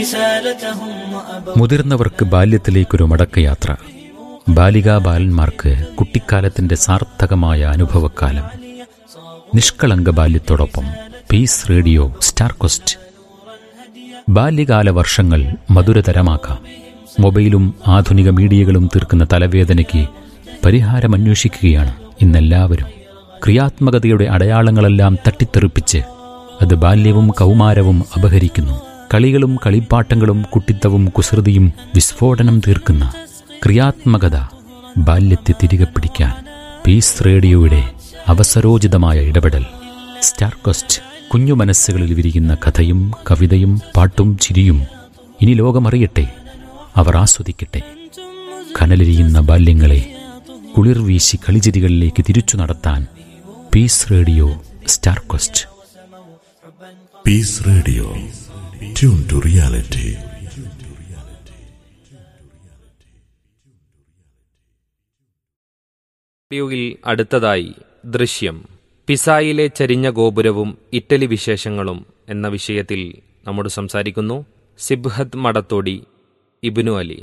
മുതിർന്നവർക്ക് ബാല്യത്തിലേക്കൊരു മടക്കയാത്ര ബാലികാ ബാലന്മാർക്ക് കുട്ടിക്കാലത്തിന്റെ സാർത്ഥകമായ അനുഭവക്കാലം നിഷ്കളങ്ക ബാല്യത്തോടൊപ്പം പീസ് റേഡിയോ സ്റ്റാർ കൊസ്റ്റ് ബാല്യകാല വർഷങ്ങൾ മധുരതരമാക്കാം മൊബൈലും ആധുനിക മീഡിയകളും തീർക്കുന്ന തലവേദനയ്ക്ക് പരിഹാരമന്വേഷിക്കുകയാണ് ഇന്നെല്ലാവരും ക്രിയാത്മകതയുടെ അടയാളങ്ങളെല്ലാം തട്ടിത്തെറിപ്പിച്ച് അത് ബാല്യവും കൗമാരവും അപഹരിക്കുന്നു കളികളും കളിപ്പാട്ടങ്ങളും കുട്ടിത്തവും കുസൃതിയും വിസ്ഫോടനം തീർക്കുന്ന ക്രിയാത്മകത ബാല്യത്തെ തിരികെ പിടിക്കാൻ പീസ് റേഡിയോയുടെ അവസരോചിതമായ ഇടപെടൽ സ്റ്റാർ കൊസ്റ്റ് കുഞ്ഞു മനസ്സുകളിൽ വിരിയുന്ന കഥയും കവിതയും പാട്ടും ചിരിയും ഇനി ലോകമറിയട്ടെ അവർ ആസ്വദിക്കട്ടെ കനലിരിയുന്ന ബാല്യങ്ങളെ കുളിർ വീശി കളിചിരികളിലേക്ക് തിരിച്ചു നടത്താൻ Peace Radio star cost Peace Radio tune to reality റേഡിയോയിൽ അടുത്തതായി ദൃശ്യം പിസായിലെ ചരിഞ്ഞ ഗോപുരവും ഇറ്റലി വിശേഷങ്ങളും എന്ന വിഷയത്തിൽ നമ്മോട് സംസാരിക്കുന്നു സിബ്ഹത്ത് മടത്തോടി ഇബ്നു അലി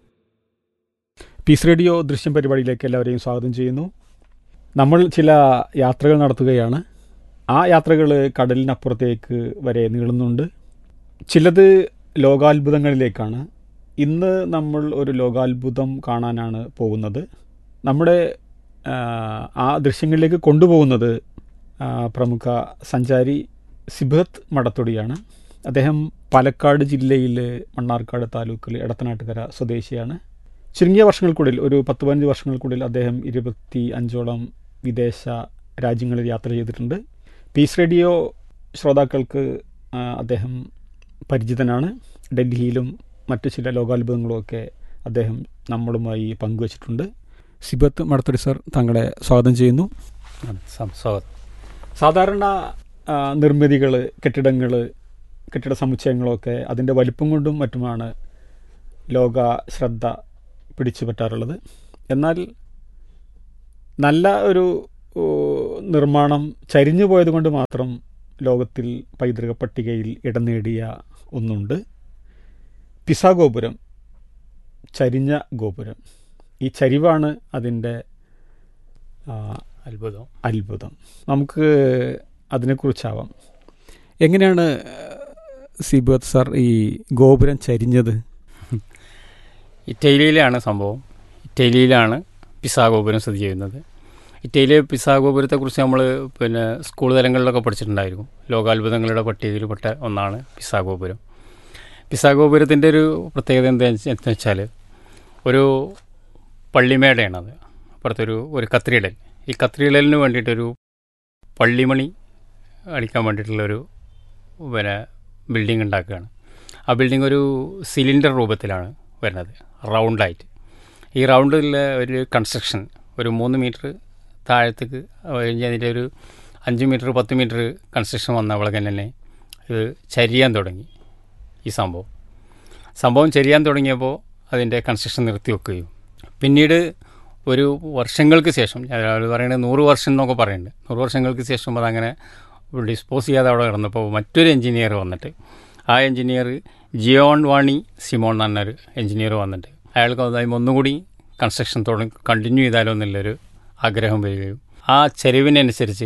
പീസ് റേഡിയോ ദൃശ്യം പരിപാടിയിലേക്ക് എല്ലാവരെയും സ്വാഗതം ചെയ്യുന്നു നമ്മൾ ചില യാത്രകൾ നടത്തുകയാണ് ആ യാത്രകൾ കടലിനപ്പുറത്തേക്ക് വരെ നീളുന്നുണ്ട് ചിലത് ലോകാത്ഭുതങ്ങളിലേക്കാണ് ഇന്ന് നമ്മൾ ഒരു ലോകാത്ഭുതം കാണാനാണ് പോകുന്നത് നമ്മുടെ ആ, ആ ദൃശ്യങ്ങളിലേക്ക് കൊണ്ടുപോകുന്നത് ആ, പ്രമുഖ സഞ്ചാരി സിബത്ത് മടത്തൊടിയാണ് അദ്ദേഹം പാലക്കാട് ജില്ലയിൽ മണ്ണാർക്കാട് താലൂക്കിൽ എടത്തനാട്ടുകര സ്വദേശിയാണ് ചുരുങ്ങിയ വർഷങ്ങൾക്കുള്ളിൽ ഒരു പത്ത് പതിനഞ്ച് വർഷങ്ങൾക്കുള്ളിൽ അദ്ദേഹം ഇരുപത്തി അഞ്ചോളം വിദേശ രാജ്യങ്ങളിൽ യാത്ര ചെയ്തിട്ടുണ്ട് പീസ് റേഡിയോ ശ്രോതാക്കൾക്ക് ആ, അദ്ദേഹം പരിചിതനാണ് ഡൽഹിയിലും മറ്റു ചില ലോകാത്ഭുതങ്ങളുമൊക്കെ അദ്ദേഹം നമ്മളുമായി പങ്കുവച്ചിട്ടുണ്ട് സിബത്ത് മടത്തൊടി സർ താങ്കളെ സ്വാഗതം ചെയ്യുന്നു സ്വാഗതം സാധാരണ നിർമ്മിതികൾ കെട്ടിടങ്ങൾ കെട്ടിട സമുച്ചയങ്ങളൊക്കെ അതിൻ്റെ വലിപ്പം കൊണ്ടും മറ്റുമാണ് ലോക ശ്രദ്ധ പിടിച്ചു പറ്റാറുള്ളത് എന്നാൽ നല്ല ഒരു ഓ, നിർമ്മാണം ചരിഞ്ഞു പോയത് കൊണ്ട് മാത്രം ലോകത്തിൽ പൈതൃക പട്ടികയിൽ ഇടം നേടിയ ഒന്നുണ്ട് പിസ ഗോപുരം ചരിഞ്ഞ ഗോപുരം ഈ ചരിവാണ് അതിൻ്റെ ആ, അത്ഭുതം അത്ഭുതം നമുക്ക് അതിനെക്കുറിച്ചാവാം എങ്ങനെയാണ് സിബത്ത് സാർ ഈ ഗോപുരം ചരിഞ്ഞത് ഇറ്റലിയിലാണ് സംഭവം ഇറ്റലിയിലാണ് പിസാ ഗോപുരം സ്ഥിതി ചെയ്യുന്നത് ഇറ്റലിയിലെ പിസാ ഗോപുരത്തെക്കുറിച്ച് നമ്മൾ പിന്നെ സ്കൂൾ തലങ്ങളിലൊക്കെ പഠിച്ചിട്ടുണ്ടായിരിക്കും ലോകാത്ഭുതങ്ങളുടെ പട്ടികയിൽപ്പെട്ട ഒന്നാണ് പിസാ ഗോപുരം പിസാ ഗോപുരത്തിൻ്റെ ഒരു പ്രത്യേകത എന്താണെന്ന് വെച്ചാൽ ഒരു പള്ളിമേടയാണത് അപ്പുറത്തൊരു ഒരു കത്രിയിടൽ ഈ കത്രിയിടലിന് വേണ്ടിയിട്ടൊരു പള്ളിമണി അടിക്കാൻ വേണ്ടിയിട്ടുള്ളൊരു പിന്നെ ബിൽഡിംഗ് ഉണ്ടാക്കുകയാണ് ആ ബിൽഡിംഗ് ഒരു സിലിണ്ടർ രൂപത്തിലാണ് വരുന്നത് റൗണ്ടായിട്ട് ഈ റൗണ്ടിലെ ഒരു കൺസ്ട്രക്ഷൻ ഒരു മൂന്ന് മീറ്റർ താഴത്തേക്ക് കഴിഞ്ഞ് അതിൻ്റെ ഒരു അഞ്ച് മീറ്റർ പത്ത് മീറ്റർ കൺസ്ട്രക്ഷൻ വന്നവളൊക്കെ തന്നെ ഇത് ചരിയാൻ തുടങ്ങി ഈ സംഭവം സംഭവം ചരിയാൻ തുടങ്ങിയപ്പോൾ അതിൻ്റെ കൺസ്ട്രക്ഷൻ നിർത്തി വെക്കുകയും പിന്നീട് ഒരു വർഷങ്ങൾക്ക് ശേഷം അവർ പറയുന്നത് നൂറ് വർഷം എന്നൊക്കെ പറയുന്നുണ്ട് നൂറ് വർഷങ്ങൾക്ക് ശേഷം അതങ്ങനെ ഡിസ്പോസ് ചെയ്യാതെ അവിടെ കിടന്നപ്പോൾ മറ്റൊരു എഞ്ചിനീയർ വന്നിട്ട് ആ എഞ്ചിനീയർ ജിയോൺ വാണി സിമോൺ എന്ന് പറഞ്ഞൊരു എഞ്ചിനീയർ വന്നിട്ട് അയാൾക്ക് അതായത് ഒന്നുകൂടി കൺസ്ട്രക്ഷൻ തുടങ്ങി കണ്ടിന്യൂ ചെയ്താലോ എന്നുള്ളൊരു ആഗ്രഹം വരികയും ആ ചെരിവിനനുസരിച്ച്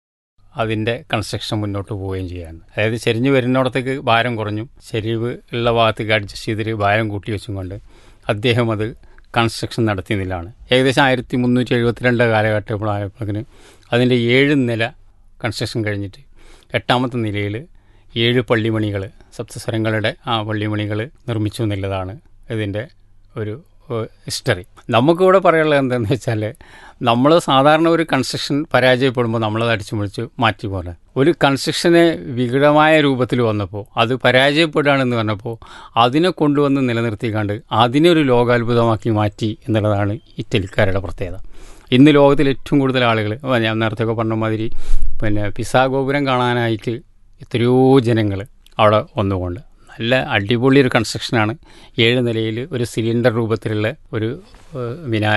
അതിൻ്റെ കൺസ്ട്രക്ഷൻ മുന്നോട്ട് പോവുകയും ചെയ്യാണ് അതായത് ചെരിഞ്ഞ് വരുന്നിടത്തേക്ക് ഭാരം കുറഞ്ഞു ചെരിവ് ഉള്ള ഭാഗത്തേക്ക് അഡ്ജസ്റ്റ് ചെയ്തിട്ട് ഭാരം കൂട്ടി വെച്ചും കൊണ്ട് അദ്ദേഹം അത് കൺസ്ട്രക്ഷൻ നടത്തിയതിലാണ് ഏകദേശം ആയിരത്തി മുന്നൂറ്റി എഴുപത്തിരണ്ട് കാലഘട്ടമായപ്പോഴേക്കിന് അതിൻ്റെ ഏഴ് നില കൺസ്ട്രക്ഷൻ കഴിഞ്ഞിട്ട് എട്ടാമത്തെ നിലയിൽ ഏഴ് പള്ളിമണികൾ സപ്തസ്വരങ്ങളുടെ ആ പള്ളിമണികൾ നിർമ്മിച്ചു എന്നുള്ളതാണ് ഇതിൻ്റെ ഒരു ഹിസ്റ്ററി നമുക്കിവിടെ പറയാനുള്ളത് എന്താണെന്ന് വെച്ചാൽ നമ്മൾ സാധാരണ ഒരു കൺസ്ട്രക്ഷൻ പരാജയപ്പെടുമ്പോൾ നമ്മളത് അടിച്ചു മുളിച്ച് മാറ്റി പോലെ ഒരു കൺസ്ട്രക്ഷനെ വികടമായ രൂപത്തിൽ വന്നപ്പോൾ അത് പരാജയപ്പെടുകയാണെന്ന് പറഞ്ഞപ്പോൾ അതിനെ കൊണ്ടുവന്ന് നിലനിർത്തിക്കാണ്ട് അതിനെ ഒരു ലോകാത്ഭുതമാക്കി മാറ്റി എന്നുള്ളതാണ് ഇറ്റലിക്കാരുടെ പ്രത്യേകത ഇന്ന് ലോകത്തിൽ ഏറ്റവും കൂടുതൽ ആളുകൾ ഞാൻ നേരത്തെ ഒക്കെ പറഞ്ഞ മാതിരി പിന്നെ പിസാ ഗോപുരം കാണാനായിട്ട് എത്രയോ ജനങ്ങൾ അവിടെ വന്നുകൊണ്ട് നല്ല അടിപൊളി ഒരു കൺസ്ട്രക്ഷനാണ് ഏഴ് നിലയിൽ ഒരു സിലിണ്ടർ രൂപത്തിലുള്ള ഒരു ഏഹ്, മിനാരം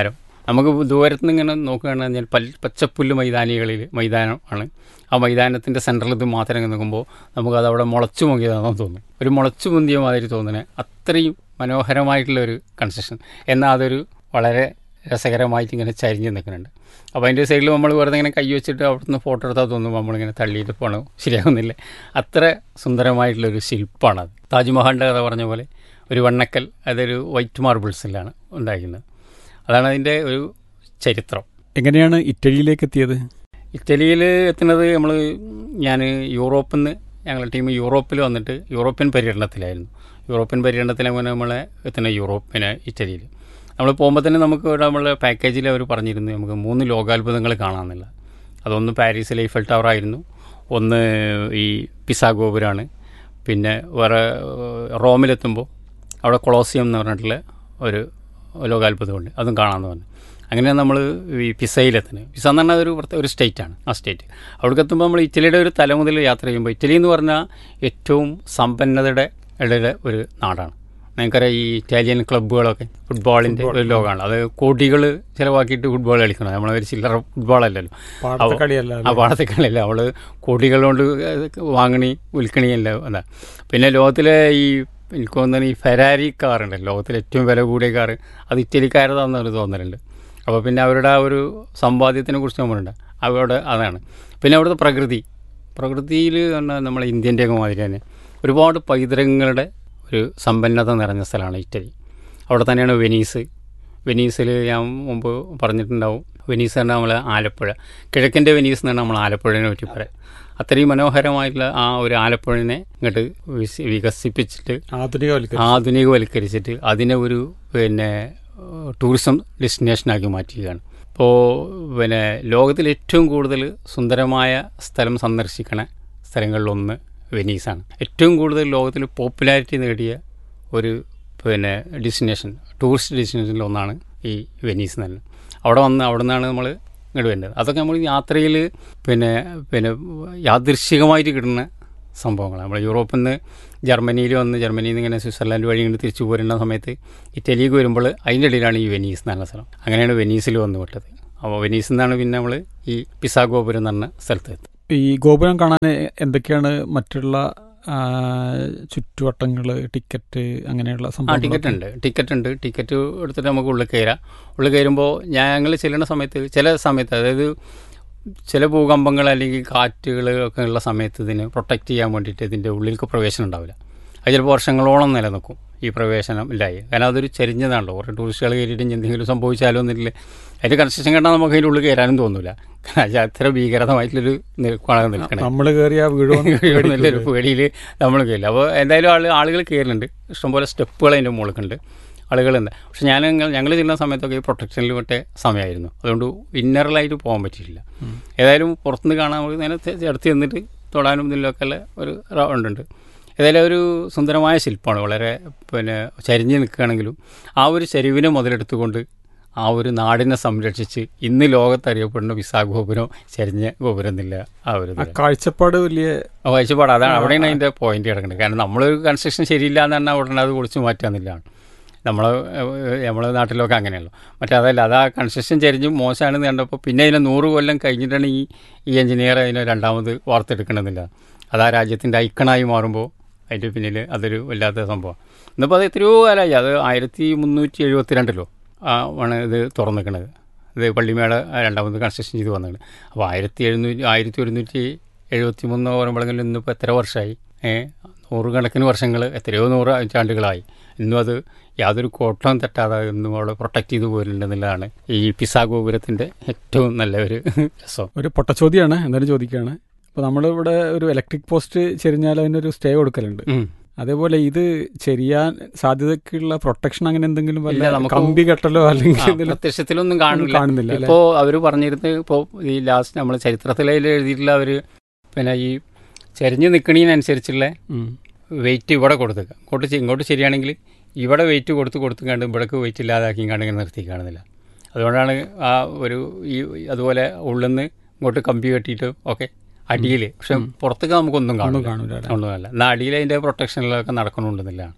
നമുക്ക് ദൂരത്ത് നിന്ന് ഇങ്ങനെ നോക്കുകയാണെന്ന് കഴിഞ്ഞാൽ പൽ പച്ചപ്പുല്ല് മൈതാനികളിൽ മൈതാനം ആണ് ആ മൈതാനത്തിൻ്റെ സെൻറ്ററിൽ ഇത് മാത്രം ഇങ്ങനെ നോക്കുമ്പോൾ നമുക്കത് അവിടെ മുളച്ചു പൊങ്ങിയതാണെന്ന് തോന്നും ഒരു മുളച്ചു പൊന്തിയ മാതിരി തോന്നുന്നത് അത്രയും മനോഹരമായിട്ടുള്ള ഒരു കൺസ്ട്രക്ഷൻ എന്നാൽ അതൊരു വളരെ രസകരമായിട്ട് ഇങ്ങനെ ചരിഞ്ഞ് നിൽക്കുന്നുണ്ട് അപ്പോൾ അതിൻ്റെ സൈഡിൽ നമ്മൾ വെറുതെ ഇങ്ങനെ കൈ വെച്ചിട്ട് അവിടുന്ന് ഫോട്ടോ എടുത്താൽ തോന്നുമ്പോൾ നമ്മളിങ്ങനെ തള്ളിയിട്ട് പോകണം ശരിയാവുന്നില്ല അത്ര സുന്ദരമായിട്ടുള്ളൊരു ശില്പമാണത് താജ്മഹലിൻ്റെ കഥ പറഞ്ഞ പോലെ ഒരു വണ്ണക്കൽ അതൊരു വൈറ്റ് മാർബിൾസിലാണ് ഉണ്ടായിരുന്നത് അതാണ് അതിൻ്റെ ഒരു ചരിത്രം എങ്ങനെയാണ് ഇറ്റലിയിലേക്ക് എത്തിയത് ഇറ്റലിയിൽ എത്തുന്നത് നമ്മൾ ഞാൻ യൂറോപ്പിൽ നിന്ന് ഞങ്ങളുടെ ടീം യൂറോപ്പിൽ വന്നിട്ട് യൂറോപ്യൻ പര്യടനത്തിലായിരുന്നു യൂറോപ്യൻ പര്യടനത്തിൽ അങ്ങനെ നമ്മളെ എത്തുന്ന യൂറോപ്പിന് ഇറ്റലിയിൽ നമ്മൾ പോകുമ്പോൾ തന്നെ നമുക്ക് ഇവിടെ നമ്മളെ പാക്കേജിൽ അവർ പറഞ്ഞിരുന്നു നമുക്ക് മൂന്ന് ലോകാത്ഭുതങ്ങൾ കാണാമെന്നില്ല അതൊന്ന് പാരീസിലെ ഈഫൽ ടവർ ആയിരുന്നു ഒന്ന് ഈ പിസാ ഗോപുരമാണ് പിന്നെ വേറെ ഏഹ്, റോമിലെത്തുമ്പോൾ അവിടെ കൊളോസിയം എന്ന് പറഞ്ഞിട്ടുള്ള ഒരു ലോകാത്ഭുതമുണ്ട് അതും കാണാമെന്ന് പറഞ്ഞു അങ്ങനെ നമ്മൾ ഈ പിസയിലെത്തുന്നത് പിസ എന്ന് പറഞ്ഞാൽ ഒരു പ്രത്യേക ഒരു സ്റ്റേറ്റാണ് ആ സ്റ്റേറ്റ് അവിടേക്ക് എത്തുമ്പോൾ നമ്മൾ ഇറ്റലിയുടെ ഒരു തല മുതൽ യാത്ര ചെയ്യുമ്പോൾ ഇറ്റലി എന്ന് പറഞ്ഞാൽ ഏറ്റവും സമ്പന്നതയുടെ ഇടയിലെ ഒരു നാടാണ് നിങ്ങൾക്കറിയാം ഈ ഇറ്റാലിയൻ ക്ലബ്ബുകളൊക്കെ ഫുട്ബോളിൻ്റെ ഒരു ലോകമാണ് അത് കോടികൾ ചിലവാക്കിയിട്ട് ഫുട്ബോൾ കളിക്കണം നമ്മളൊരു ചില്ലറ ഫുട്ബോളല്ലല്ലോ പാടത്തെ അവ- കളിയല്ല ആ പാടത്തെ കളിയല്ല അവള് കോടികൾ കൊണ്ട് വാങ്ങണി വിൽക്കണിയല്ല എന്താ പിന്നെ ലോകത്തിലെ ഈ എനിക്ക് തോന്നുന്നത് ഈ ഫെരാരി കാറുണ്ട് ലോകത്തിലെ ഏറ്റവും വില കൂടിയ കാറ് അത് ഇറ്റലിക്കാരതാണെന്നൊരു തോന്നലുണ്ട് അപ്പോൾ പിന്നെ അവരുടെ ആ ഒരു സമ്പാദ്യത്തിനെ കുറിച്ച് നമ്മളുണ്ട് അവിടെ അതാണ് പിന്നെ അവിടുത്തെ പ്രകൃതി പ്രകൃതിയിൽ പറഞ്ഞാൽ നമ്മളെ ഇന്ത്യൻ്റെയൊക്കെ മാതിരി തന്നെ ഒരുപാട് പൈതൃകങ്ങളുടെ ഒരു സമ്പന്നത നിറഞ്ഞ സ്ഥലമാണ് ഇറ്റലി അവിടെ തന്നെയാണ് വെനീസ് വെനീസിൽ ഞാൻ മുമ്പ് പറഞ്ഞിട്ടുണ്ടാവും വെനീസ് തന്നെ നമ്മൾ ആലപ്പുഴ കിഴക്കിൻ്റെ വെനീസ് എന്നാണ് നമ്മൾ ആലപ്പുഴനെ പറ്റി പറയാം അത്രയും മനോഹരമായിട്ടുള്ള ആ ഒരു ആലപ്പുഴനെ ഇങ്ങോട്ട് വിസ് വികസിപ്പിച്ചിട്ട് ആധുനികവൽക്കരിച്ചു ആധുനികവൽക്കരിച്ചിട്ട് അതിനെ ഒരു പിന്നെ ഏഹ്, ടൂറിസം ഡെസ്റ്റിനേഷനാക്കി മാറ്റുകയാണ് ഇപ്പോൾ പിന്നെ ലോകത്തിൽ ഏറ്റവും കൂടുതൽ സുന്ദരമായ സ്ഥലം സന്ദർശിക്കണ സ്ഥലങ്ങളിലൊന്ന് വെനീസാണ് ഏറ്റവും കൂടുതൽ ലോകത്തിൽ പോപ്പുലാരിറ്റി നേടിയ ഒരു പിന്നെ ഡെസ്റ്റിനേഷൻ ടൂറിസ്റ്റ് ഡെസ്റ്റിനേഷനിൽ ഒന്നാണ് ഈ വെനീസ് തന്നെ അവിടെ വന്ന് അവിടെ നിന്നാണ് നമ്മൾ ഇങ്ങോട്ട് വരുന്നത് അതൊക്കെ നമ്മൾ യാത്രയിൽ പിന്നെ പിന്നെ യാദൃശികമായിട്ട് കിട്ടുന്ന സംഭവങ്ങൾ നമ്മൾ യൂറോപ്പിൽ നിന്ന് ജർമ്മനിയിൽ വന്ന് ജർമ്മനിയിൽ നിന്ന് ഇങ്ങനെ സ്വിറ്റ്സർലാൻഡ് വഴി ഇങ്ങനെ തിരിച്ചു പോരുന്ന സമയത്ത് ഇറ്റലിക്ക് വരുമ്പോൾ അതിൻ്റെ ഇടയിലാണ് ഈ വെനീസ് എന്ന് പറഞ്ഞ സ്ഥലം അങ്ങനെയാണ് വെനീസിൽ വന്ന് വിട്ടത് അപ്പോൾ വെനീസിൽ നിന്നാണ് പിന്നെ നമ്മൾ ഈ പിസാ ഗോപുരം എന്ന് പറഞ്ഞ സ്ഥലത്ത് എത്തുന്നത് ഈ ഗോപുരം കാണാൻ എന്തൊക്കെയാണ് മറ്റുള്ള ആ, ചുറ്റുവട്ടങ്ങൾ ടിക്കറ്റ് അങ്ങനെയുള്ള ആ സംഭവങ്ങൾ ടിക്കറ്റ് ഉണ്ട് ടിക്കറ്റ് ഉണ്ട് ടിക്കറ്റ് എടുത്തിട്ട് നമുക്ക് ഉള്ളിൽ കയറാം ഉള്ളിൽ കയറുമ്പോൾ ഞങ്ങൾ ചെല്ലുന്ന സമയത്ത് ചില സമയത്ത് അതായത് ചില ഭൂകമ്പങ്ങൾ അല്ലെങ്കിൽ കാറ്റുകൾ ഒക്കെ ഉള്ള സമയത്ത് ഇതിന് പ്രൊട്ടക്റ്റ് ചെയ്യാൻ വേണ്ടിയിട്ട് ഇതിൻ്റെ ഉള്ളിലേക്ക് പ്രവേശനം ഉണ്ടാവില്ല അത് ചിലപ്പോൾ വർഷങ്ങളോളം നിലനിൽക്കും ഈ പ്രവേശനം ഇല്ലായി കാരണം അതൊരു ചെരിഞ്ഞതാണല്ലോ കുറേ ടൂറിസ്റ്റുകൾ കയറിയിട്ട് ഇനി എന്തെങ്കിലും സംഭവിച്ചാലോ എന്നില്ല അതിൻ്റെ കൺസ്ട്രക്ഷൻ കണ്ടാൽ നമുക്ക് അതിൻ്റെ ഉള്ളിൽ കയറാനും തോന്നില്ല കാരണം അത് അത്ര ഭീകരമായിട്ടുള്ളൊരു നിൽക്കുകയാണ് നിൽക്കണേ നമ്മൾ കയറിയ നല്ലൊരു പേടിയിൽ നമ്മൾ കയറില്ല അപ്പോൾ എന്തായാലും ആൾ ആളുകൾ കയറുന്നുണ്ട് ഇഷ്ടംപോലെ സ്റ്റെപ്പുകൾ അതിൻ്റെ മുകളിലുണ്ട് ആളുകളുണ്ട് പക്ഷെ ഞാൻ ഞങ്ങൾ ചെല്ലുന്ന സമയത്തൊക്കെ ഈ പ്രൊട്ടക്ഷനിൽ വിട്ട സമയമായിരുന്നു അതുകൊണ്ട് ഇന്നറലായിട്ട് പോകാൻ പറ്റിയിട്ടില്ല ഏതായാലും പുറത്തുനിന്ന് കാണാൻ നമുക്ക് നേരെ തെ- അടുത്ത് ചെന്നിട്ട് തൊടാനും ഇതിലൊക്കെ ഉള്ള ഒരു റൗണ്ട് ഉണ്ട് ഏതായാലും ഒരു സുന്ദരമായ ശില്പമാണ് വളരെ പിന്നെ ചരിഞ്ഞ് നിൽക്കുകയാണെങ്കിലും ആ ഒരു ചരിവിനെ മുതലെടുത്തുകൊണ്ട് ആ ഒരു നാടിനെ സംരക്ഷിച്ച് ഇന്ന് ലോകത്തറിയപ്പെടുന്ന വിസാ ഗോപുരം ചരിഞ്ഞ ഗോപുരം എന്നില്ല ആ ഒരു ആ ഇതിൽ. കാഴ്ചപ്പാട് വലിയ കാഴ്ചപ്പാട് അതാണ് അവിടെയാണ് അതിൻ്റെ പോയിന്റ് കിടക്കുന്നത് കാരണം നമ്മളൊരു കൺസ്ട്രക്ഷൻ ശരിയില്ല എന്ന് പറഞ്ഞാൽ ഉടനെ അത് പൊളിച്ച് മാറ്റാന്നില്ലാണ് നമ്മളെ നമ്മളെ നാട്ടിലൊക്കെ അങ്ങനെയല്ലോ മറ്റേ അതല്ല അത് ആ കൺസ്ട്രക്ഷൻ ചരിഞ്ഞ് മോശമാണെന്ന് കണ്ടപ്പോൾ പിന്നെ അതിനെ നൂറ് കൊല്ലം കഴിഞ്ഞിട്ടാണ് ഈ ഈ എഞ്ചിനീയർ അതിനെ രണ്ടാമത് വാർത്തെടുക്കണമെന്നില്ല അത് ആ രാജ്യത്തിൻ്റെ ഐക്കണായി മാറുമ്പോൾ അതിൻ്റെ പിന്നിൽ അതൊരു വല്ലാത്ത സംഭവം ഇന്നിപ്പോൾ അത് എത്രയോ കാലമായി അത് ആയിരത്തി മുന്നൂറ്റി എഴുപത്തിരണ്ടിലോ ആ ആണ് ഇത് തുറന്നിരിക്കണത് ഇത് പള്ളിമേട രണ്ടാമത് കൺസ്ട്രക്ഷൻ ചെയ്ത് വന്നത് അപ്പോൾ ആയിരത്തി എഴുന്നൂറ്റി ആയിരത്തി ഒരുന്നൂറ്റി എഴുപത്തി മൂന്ന് പറയുമ്പോഴെങ്കിലും ഇന്നിപ്പോൾ എത്ര വർഷമായി ഏ നൂറുകണക്കിന് വർഷങ്ങൾ എത്രയോ നൂറ് നൂറ്റാണ്ടുകളായി ഇന്നും അത് യാതൊരു കോട്ടവും തെറ്റാതെ ഇന്നും അവിടെ പ്രൊട്ടക്ട് ചെയ്തു പോരുന്നുണ്ടെന്നുള്ളതാണ് ഈ പിസാ ഗോപുരത്തിൻ്റെ ഏറ്റവും നല്ല ഒരു രസം ഒരു പൊട്ടച്ചോദ്യമാണ് എന്തായാലും ചോദിക്കുകയാണ് അപ്പോൾ നമ്മളിവിടെ ഒരു ഇലക്ട്രിക് പോസ്റ്റ് ചെരിഞ്ഞാൽ അതിനൊരു സ്റ്റേ കൊടുക്കലുണ്ട് ഉം. അതേപോലെ ഇത് ചെരിയാൻ സാധ്യതയ്ക്കുള്ള പ്രൊട്ടക്ഷൻ അങ്ങനെ എന്തെങ്കിലും ഇല്ല, വല്ല നമുക്ക് കമ്പി കെട്ടലോ അല്ലെങ്കിൽ ആ, എന്തെങ്കിലും പ്രത്യക്ഷത്തിലൊന്നും കാണില്ല കാണുന്നില്ല അല്ലേ? ഇപ്പോൾ അവർ പറഞ്ഞിരുന്നത് ഇപ്പോൾ ഈ ലാസ്റ്റ് നമ്മൾ ചരിത്രത്തിൽ അതിൽ എഴുതിയിട്ടുള്ള അവർ പിന്നെ ഈ ചെരിഞ്ഞ് നിൽക്കണതിനനുസരിച്ചുള്ള ഉം. വെയിറ്റ് ഇവിടെ കൊടുത്തേക്കുക ഇങ്ങോട്ട് ചെ- ഇങ്ങോട്ട് ശരിയാണെങ്കിൽ ഇവിടെ വെയിറ്റ് കൊടുത്ത് കൊടുത്തും കണ്ട് ഇവിടേക്ക് വെയിറ്റ് ഇല്ലാതാക്കി കണ്ട് ഇങ്ങനെ നിർത്തി കാണുന്നില്ല അതുകൊണ്ടാണ് ആ ഒരു ഈ അതുപോലെ ഉള്ളിൽ നിന്ന് ഇങ്ങോട്ട് കമ്പി കെട്ടിയിട്ട് ഓക്കെ അടിയിൽ പക്ഷെ പുറത്തേക്ക് നമുക്കൊന്നും ഒന്നും കാണില്ല കാണൂല അല്ലേ? ഒന്നുമല്ല എന്നാൽ അടിയിൽ അതിൻ്റെ പ്രൊട്ടക്ഷനിലൊക്കെ നടക്കണമെന്നില്ല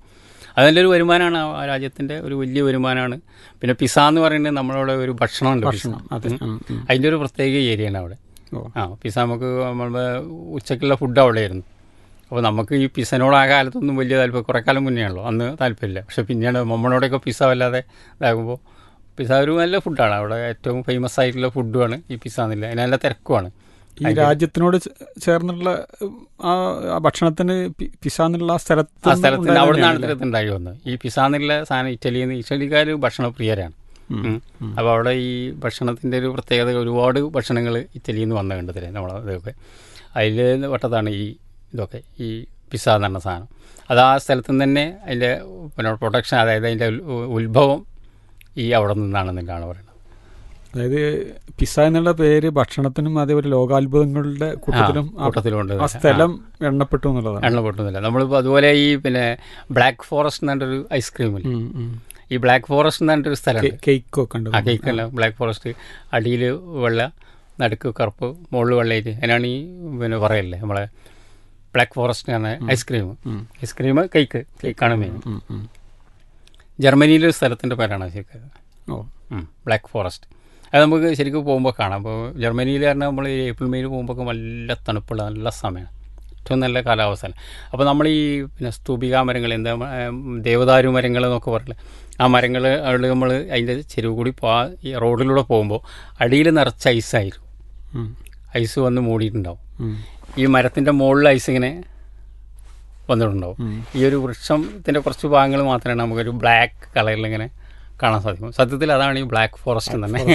അതിൻ്റെ ഒരു വരുമാനമാണ് ആ രാജ്യത്തിൻ്റെ ഒരു വലിയ വരുമാനമാണ് പിന്നെ പിസ എന്ന് പറയുന്നത് നമ്മളവിടെ ഒരു ഭക്ഷണമുണ്ട് പിസ. ഭക്ഷണം അതെ ഉം, ഉം. അതിൻ്റെ ഒരു പ്രത്യേക ഏരിയയാണ് അവിടെ ഓ. ആ പിസ നമുക്ക് നമ്മളുടെ ഉച്ചക്കുള്ള ഫുഡ് അവിടെയായിരുന്നു അപ്പോൾ നമുക്ക് ഈ പിസനോട് ആ കാലത്തൊന്നും വലിയ താല്പര്യം കുറേ കാലം മുന്നേ ആണല്ലോ അന്ന് താല്പര്യമില്ല പക്ഷേ പിന്നീട് നമ്മളോടൊക്കെ പിസ വല്ലാതെ ഇതാകുമ്പോൾ പിസ ഒരു നല്ല ഫുഡാണ് അവിടെ ഏറ്റവും ഫേമസ് ആയിട്ടുള്ള ഫുഡുമാണ് ഈ പിസ എന്നില്ല അതിന് നല്ല തിരക്കുമാണ് ഈ രാജ്യത്തിനോട് ചേ- ചേർന്നുള്ള ഉം, ആ ആ ഭക്ഷണത്തിന് പി- പിസ എന്നുള്ള ആ സ്ഥലത്ത് ആ സ്ഥലത്ത് ഉണ്ടായത് അവിടെ നിന്നാണ് തന്നെയാണല്ലേ? ഇത് ഉണ്ടായി വന്നത് ഈ പിസ എന്നുള്ള സാധനം ഇറ്റലിയിൽ നിന്ന് ഇറ്റലിക്കാർ ഭക്ഷണപ്രിയരാണ് ഉം. അപ്പോൾ അവിടെ ഈ ഭക്ഷണത്തിൻ്റെ ഒരു പ്രത്യേകത ഒരുപാട് ഭക്ഷണങ്ങൾ ഇറ്റലിയിൽ നിന്ന് വന്ന കണ്ടതില്ലേ നമ്മളെ ഇതൊക്കെ അതിൽ പെട്ടതാണ് ഈ ഇതൊക്കെ ഈ പിസ്സ എന്ന് പറഞ്ഞ സാധനം അത് ആ സ്ഥലത്ത് നിന്ന് തന്നെ അതിൻ്റെ പിന്നെ പ്രൊഡക്ഷൻ അതായത് അതിൻ്റെ ഉൽ- ഉത്ഭവം ഈ അവിടെ നിന്നാണെന്നുള്ളതാണ് പറയുന്നത് അതായത് പിസ എന്നുള്ള പേര് ഭക്ഷണത്തിനും അതേപോലെ ലോകാത്ഭുതങ്ങളുടെ കൂട്ടത്തിലും ആ- കൂട്ടത്തിലുണ്ട് ആ സ്ഥലം എണ്ണപ്പെട്ടു എന്നുള്ളതാണ് എണ്ണ പൊട്ടുന്നില്ല നമ്മളിപ്പോൾ അതുപോലെ ഈ പിന്നെ ബ്ലാക്ക് ഫോറസ്റ്റ് എന്ന് പറഞ്ഞൊരു ഐസ്ക്രീമിൽ ഉം, ഉം. ഈ ബ്ലാക്ക് ഫോറസ്റ്റ് എന്ന് പറഞ്ഞൊരു സ്ഥലമുണ്ട് കെ- കേക്കൊക്കെ ഉണ്ട് ആ കേക്കല്ല ബ്ലാക്ക് ഫോറസ്റ്റ് അടിയിൽ വെള്ള നടുക്ക് കറുപ്പ് മുകളിൽ വെള്ളയിട്ട് അതിനാണ് ഈ പിന്നെ പറയല്ലേ നമ്മളെ ബ്ലാക്ക് ഫോറസ്റ്റ് എന്ന് പറഞ്ഞ ഐസ്ക്രീം ഐസ്ക്രീം കേക്ക് കേക്കാണ് മെയിൻ ഉം, ഉം. ജർമ്മനിയിലെ ഒരു സ്ഥലത്തിൻ്റെ പേരാണ് ശരിക്കും ഓ ബ്ലാക്ക് ഫോറസ്റ്റ് അത് നമുക്ക് ശരിക്കും പോകുമ്പോൾ കാണാം അപ്പോൾ ജർമ്മനിയിൽ പറഞ്ഞാൽ നമ്മൾ ഈ ഏപ്രിൽ മെയിൽ പോകുമ്പോൾ നല്ല തണുപ്പുള്ള നല്ല സമയമാണ് ഏറ്റവും നല്ല കാലാവസ്ഥയാണ് അപ്പോൾ നമ്മൾ ഈ പിന്നെ സ്തൂപിക മരങ്ങൾ എന്താ ഏം, ദേവദാരു മരങ്ങൾ എന്നൊക്കെ പറഞ്ഞില്ലേ ആ മരങ്ങൾ അവിടെ നമ്മൾ അതിൻ്റെ ചെരുവ് കൂടി പോ ഈ റോഡിലൂടെ പോകുമ്പോൾ അടിയിൽ നിറച്ച ഐസായിരിക്കും ഉം, ഐസ് വന്ന് മൂടിയിട്ടുണ്ടാവും ഉം. ഈ മരത്തിൻ്റെ മുകളിൽ ഐസ് ഇങ്ങനെ വന്നിട്ടുണ്ടാവും ഈ ഒരു വൃക്ഷത്തിൻ്റെ കുറച്ച് ഭാഗങ്ങൾ മാത്രമേ നമുക്കൊരു ബ്ലാക്ക് കളറിൽ ഇങ്ങനെ കാണാൻ സാധിക്കും സത്യത്തിൽ അതാണ് ഈ ബ്ലാക്ക് ഫോറസ്റ്റ് എന്ന് തന്നെ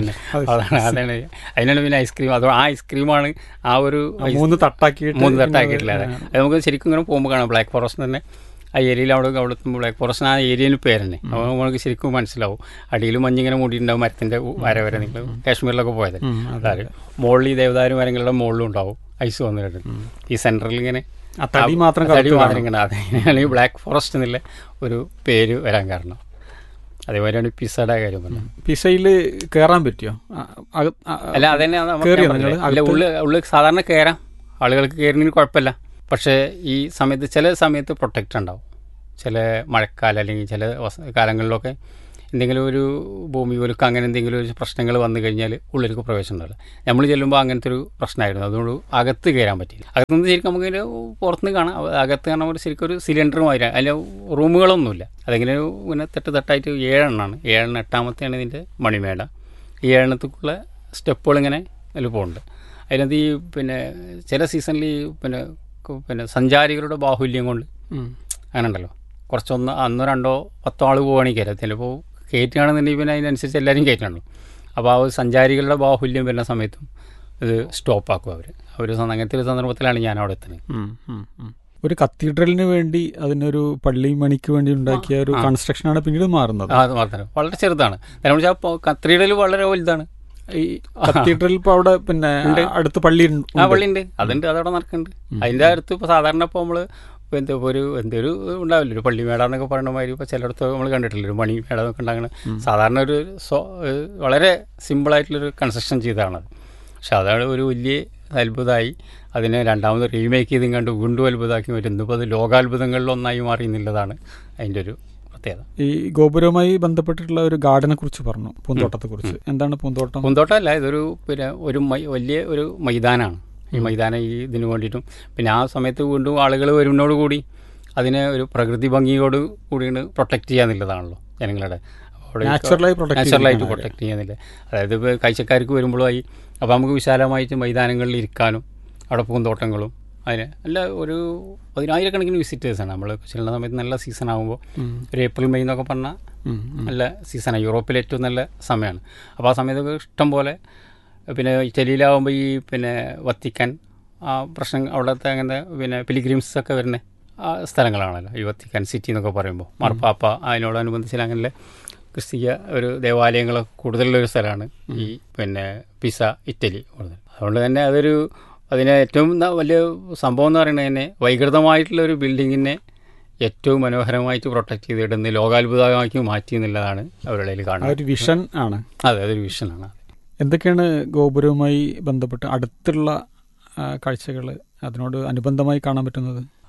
അതാണ് അതാണ് അതിനാണ് പിന്നെ ഐസ്ക്രീം അത് ആ ഐസ്ക്രീമാണ് ആ ഒരു ആ മൂന്ന് തട്ടാക്കിയിട്ട് മൂന്ന് പിന്നെ തട്ടാക്കിയിട്ടില്ല അതെ അത് നമുക്ക് ശരിക്കും ഇങ്ങനെ പോകുമ്പോൾ കാണാം ബ്ലാക്ക് ഫോറസ്റ്റ് തന്നെ ആ ഏരിയയിൽ അവിടെ അവിടെ എത്തുമ്പോൾ ബ്ലാക്ക് ഫോറസ്റ്റ് ആ ഏരിയയിൽ പേര് തന്നെ അപ്പോൾ നമുക്ക് ശരിക്കും മനസ്സിലാവും അടിയിൽ മഞ്ഞിങ്ങനെ മൂടിയിട്ടുണ്ടാവും മരത്തിൻ്റെ വര വരെ നിങ്ങൾ കാശ്മീരിലൊക്കെ പോയത് ഉം, അതെ, അതായത് മുകളിൽ ഈ ദേവദാരു മരങ്ങളുടെ മുകളിലും ഉണ്ടാവും ഐസ് വന്നിട്ടുണ്ട് ഈ സെൻറ്ററിൽ ഇങ്ങനെ ആ തടി മാത്രം തടി കറുത്ത് മാത്രം കാണും. ഇങ്ങനെ അതാണ് ഈ ബ്ലാക്ക് ഫോറസ്റ്റ് എന്നുള്ള ഒരു പേര് വരാൻ കാരണം അതേപോലെയാണ് ഈ പിസയുടെ കാര്യം പറഞ്ഞത് പിസയിൽ കയറാൻ പറ്റിയോ ആ, അക- ആ, അല്ല അതന്നെ നമുക്ക് കേറിയോ ഞാൻ പറഞ്ഞില്ലേ? നിങ്ങള്? അല്ല അകത്ത്? ഉള്ളിൽ ഉള്ളിൽ സാധാരണ കയറാം ആളുകൾക്ക് കയറുന്നതിന് കുഴപ്പമില്ല പക്ഷേ ഈ സമയത്ത് ചില സമയത്ത് പ്രൊട്ടക്റ്റ് ഉണ്ടാവും ചില മഴക്കാലം അല്ലെങ്കിൽ ചില വസ- കാലങ്ങളിലൊക്കെ എന്തെങ്കിലും ഒരു ഭൂമി ഒലുക്ക് അങ്ങനെ എന്തെങ്കിലും ഒരു പ്രശ്നങ്ങൾ വന്നു കഴിഞ്ഞാൽ ഉള്ളിലേക്ക് പ്രവേശനം ഉണ്ടാവില്ല നമ്മൾ ചെല്ലുമ്പോൾ അങ്ങനത്തെ ഒരു പ്രശ്നമായിരുന്നു അതുകൊണ്ട് അകത്ത് കയറാൻ പറ്റില്ല അകത്തുനിന്ന് ശരിക്കും നമുക്ക് ഇതിൻ്റെ പുറത്തുനിന്ന് കാണാം അത് അകത്ത് കാണാൻ ഒരു ശരിക്കും ഒരു സിലിണ്ടർ മാതിരി അതിൽ റൂമുകളൊന്നുമില്ല അതിങ്ങനെ ഒരു ഇങ്ങനെ തെട്ട് തട്ടായിട്ട് ഏഴെണ്ണമാണ് ഏഴെണ്ണം എട്ടാമത്തെയാണ് ഇതിൻ്റെ മണിമേട ഈ ഏഴെണ്ണത്തേക്കുള്ള സ്റ്റെപ്പുകൾ ഇങ്ങനെ അതിൽ പോകുന്നുണ്ട് അതിനകത്ത് ഈ പിന്നെ ചില സീസണിൽ ഈ പിന്നെ കു- പിന്നെ സഞ്ചാരികളുടെ ബാഹുല്യം കൊണ്ട് ഉം. അങ്ങനെ ഉണ്ടല്ലോ കുറച്ചൊന്ന് അന്നോ രണ്ടോ പത്തോ ആൾ പോവുകയാണെങ്കിൽ കയറാം ചിലപ്പോൾ കയറ്റുകയാണെന്നുണ്ടെങ്കിൽ പിന്നെ അതിനനുസരിച്ച് എല്ലാവരും കയറ്റണല്ലോ അപ്പോൾ ആ ഒരു സഞ്ചാരികളുടെ ബാഹുല്യം വരുന്ന സമയത്തും ഇത് സ്റ്റോപ്പാക്കും അവർ അവർ അങ്ങനത്തെ ഒരു സന്ദർഭത്തിലാണ് ഞാൻ അവിടെ എത്തുന്നത് ഉം, ഉം, ഉം. ഒരു കത്തീഡ്രലിന് വേണ്ടി അതിനൊരു പള്ളി മണിക്ക് വേണ്ടി ഉണ്ടാക്കിയ ഒരു കൺസ്ട്രക്ഷനാണ് പിന്നീട് മാറുന്നത് ആ അത് മാത്രമേ വളരെ ചെറുതാണ് കാരണം വെച്ചാൽ കത്രീഡൽ വളരെ വലുതാണ് ഈ കത്തീഡ്രൽ ഇപ്പൊ അവിടെ പിന്നെ അടുത്ത് പള്ളി ഉണ്ട്. ആ പള്ളിയുണ്ട് അതുണ്ട് അതവിടെ നടക്കുന്നുണ്ട് അതിൻ്റെ അടുത്ത് ഇപ്പോൾ സാധാരണ ഇപ്പോൾ നമ്മൾ ഇപ്പോൾ എന്താ ഇപ്പോൾ ഒരു എന്തൊരു ഉണ്ടാവില്ല ഒരു പള്ളിമേട എന്നൊക്കെ പറയുന്ന മാതിരി ഇപ്പോൾ ചിലയിടത്ത് നമ്മൾ കണ്ടിട്ടില്ല ഒരു മണിമേട എന്നൊക്കെ ഉണ്ടാകുന്ന സാധാരണ ഒരു സ്വ ഏഹ് വളരെ സിമ്പിളായിട്ടുള്ളൊരു കൺസ്ട്രക്ഷൻ ചെയ്തതാണത് പക്ഷെ അതാണ് ഒരു വലിയ അത്ഭുതമായി അതിനെ രണ്ടാമത് റീമേക്ക് ചെയ്തും കണ്ട് വീണ്ടും അത്ഭുതമാക്കി വരുന്നു ഇപ്പോൾ അത് ലോകാത്ഭുതങ്ങളിൽ ഒന്നായി മാറി എന്നുള്ളതാണ് അതിൻ്റെ ഒരു പ്രത്യേകത ഈ ഗോപുരവുമായി ബന്ധപ്പെട്ടിട്ടുള്ള ഒരു ഗാർഡനെ കുറിച്ച് പറഞ്ഞു പൂന്തോട്ടത്തെ കുറിച്ച് എന്താണ് പൂന്തോട്ടം പൂന്തോട്ടമല്ല ഇതൊരു പിന്നെ ഒരു മൈ- വലിയ ഒരു മൈതാനമാണ് ഈ മൈതാനം ഈ ഇതിന് വേണ്ടിയിട്ടും പിന്നെ ആ സമയത്ത് വീണ്ടും ആളുകൾ വരുന്നതോടുകൂടി അതിനെ ഒരു പ്രകൃതി ഭംഗിയോട് കൂടിയാണ് പ്രൊട്ടക്റ്റ് ചെയ്യാന്നുള്ളതാണല്ലോ ജനങ്ങളുടെ അപ്പോൾ അവിടെ Naturally protect നാച്ചുറലായിട്ട് ചെയ്തിരിക്കുകയാണ് പ്രൊട്ടക്റ്റ് ചെയ്യുന്നില്ല അതായത് ഇപ്പോൾ കാഴ്ചക്കാർക്ക് വരുമ്പോഴായി അപ്പോൾ നമുക്ക് വിശാലമായിട്ട് മൈതാനങ്ങളിൽ ഇരിക്കാനും അവിടെ പൂന്തോട്ടങ്ങളും അതിന് നല്ല ഒരു പതിനായിരക്കണക്കിന് വിസിറ്റേഴ്സാണ് നമ്മൾ ചെല്ലുന്ന സമയത്ത് നല്ല സീസൺ ആകുമ്പോൾ ഒരു ഏപ്രിൽ മെയ് എന്നൊക്കെ പറഞ്ഞാൽ ഉം, ഉം. നല്ല സീസണാണ് യൂറോപ്പിലെ ഏറ്റവും നല്ല സമയമാണ് അപ്പോൾ ആ സമയത്തൊക്കെ ഇഷ്ടം പോലെ പിന്നെ ഇറ്റലിയിലാവുമ്പോൾ ഈ പിന്നെ വത്തിക്കാൻ ആ പ്രശ്നം അവിടുത്തെ അങ്ങനെ പിന്നെ പിലിഗ്രിംസ് ഒക്കെ വരുന്ന ആ സ്ഥലങ്ങളാണല്ലോ ഈ വത്തിക്കാൻ സിറ്റി എന്നൊക്കെ പറയുമ്പോൾ മാർപ്പാപ്പ അതിനോടനുബന്ധിച്ച് അങ്ങനെ ക്രിസ്തീയ ഒരു ദേവാലയങ്ങൾ കൂടുതലുള്ള ഒരു സ്ഥലമാണ് ഈ പിന്നെ പിസ ഇറ്റലി കൂടുതൽ അതുകൊണ്ട് തന്നെ അതൊരു അതിനെ ഏറ്റവും ന- വലിയ സംഭവം എന്ന് പറയുന്നത് തന്നെ വൈകൃതമായിട്ടുള്ള ഒരു ബിൽഡിങ്ങിനെ ഏറ്റവും മനോഹരമായിട്ട് പ്രൊട്ടക്ട് ചെയ്തിടുന്ന ലോകാത്ഭുതമാക്കി മാറ്റി എന്നുള്ളതാണ് അവരുടെ കയ്യിൽ ആ കാണുന്നത് ഒരു വിഷൻ ആണ് അതെ അതൊരു വിഷനാണ് എന്തൊക്കെയാണ് ഗോപുരവുമായി ബന്ധപ്പെട്ട് അടുത്തുള്ള കാഴ്ചകൾ അതിനോട് അനുബന്ധമായി കാണാൻ പറ്റുന്നത്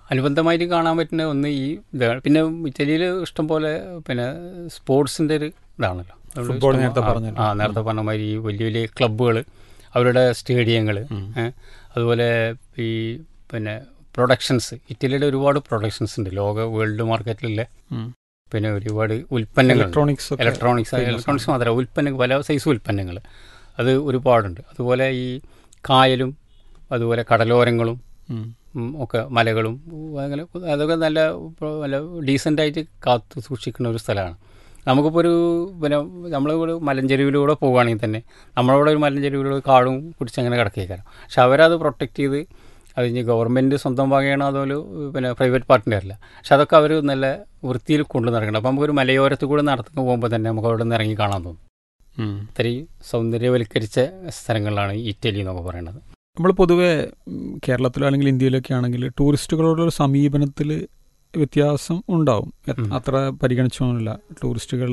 അനുബന്ധമായിട്ട് കാണാൻ പറ്റുന്ന ഒന്ന് ഈ ഇതാണ് പിന്നെ ഇറ്റലിയിൽ ഇഷ്ടംപോലെ പിന്നെ സ്പോർട്സിൻ്റെ ഒരു ഇതാണല്ലോ അതുകൊണ്ട് ഫുട്ബോൾ ഇഷ്ടം- നേരത്തെ ആ, പറഞ്ഞല്ലോ. ആ നേരത്തെ പറഞ്ഞ മാതിരി ഈ വലിയ വലിയ ക്ലബ്ബുകൾ അവരുടെ സ്റ്റേഡിയങ്ങൾ അതുപോലെ ഈ പിന്നെ പ്രൊഡക്ഷൻസ് ഇറ്റലിയുടെ ഒരുപാട് പ്രൊഡക്ഷൻസ് ഉണ്ട് ലോക വേൾഡ് മാർക്കറ്റിലെ ഉം. പിന്നെ ഒരുപാട് ഉൽപ്പന്നങ്ങൾ ഇലക്ട്രോണിക്സ് ഒക്കെ ഇലക്ട്രോണിക്സ് famous ഇലക്ട്രോണിക്സ് മാത്രമല്ല ഉൽപ്പന്നങ്ങൾ പല സൈസ് ഉൽപ്പന്നങ്ങൾ അത് ഒരുപാടുണ്ട് അതുപോലെ ഈ കായലും അതുപോലെ കടലോരങ്ങളും ഉം. ഉം, ഒക്കെ മലകളും ഉം, അങ്ങനെ അതൊക്കെ നല്ല ഇപ്പൊ നല്ല ഡീസൻ്റായിട്ട് കാത്തു സൂക്ഷിക്കുന്ന ഒരു സ്ഥലമാണ് നമുക്കിപ്പോൾ ഒരു പിന്നെ നമ്മളിവിടെ മലഞ്ചെരുവിലൂടെ പോവുകയാണെങ്കിൽ തന്നെ നമ്മളവിടെ ഒരു മലഞ്ചെരുവിലൂടെ കാടും പിടിച്ച് അങ്ങനെ കിടക്കേക്കാരം പക്ഷെ അവരത് പ്രൊട്ടക്റ്റ് ചെയ്ത് അത് ഇനി ഗവൺമെൻറ് സ്വന്തം വകയാണോ അതോ ഒരു പിന്നെ പ്രൈവറ്റ് പാർട്ടിൻ്റെ അല്ല പക്ഷെ അതൊക്കെ അവർ നല്ല വൃത്തിയിൽ കൊണ്ടു നടക്കണം അപ്പോൾ നമുക്കൊരു മലയോരത്ത് കൂടെ നടന്നു പോകുമ്പോൾ തന്നെ നമുക്ക് അവിടെ നിന്ന് ഇറങ്ങി കാണാൻ തോന്നും ഉം. ഇത്രയും സൗന്ദര്യവൽക്കരിച്ച സ്ഥലങ്ങളാണ് ഈ ഇറ്റലി എന്നൊക്കെ പറയുന്നത് നമ്മൾ പൊതുവെ ഉം, കേരളത്തിലോ അല്ലെങ്കിൽ ഇന്ത്യയിലൊക്കെ ആണെങ്കിൽ ടൂറിസ്റ്റുകളോടുള്ള സമീപനത്തിൽ വ്യത്യാസം ഉണ്ടാവും എ- ഉം. അത്ര പരിഗണിച്ചൊന്നുമില്ല ടൂറിസ്റ്റുകൾ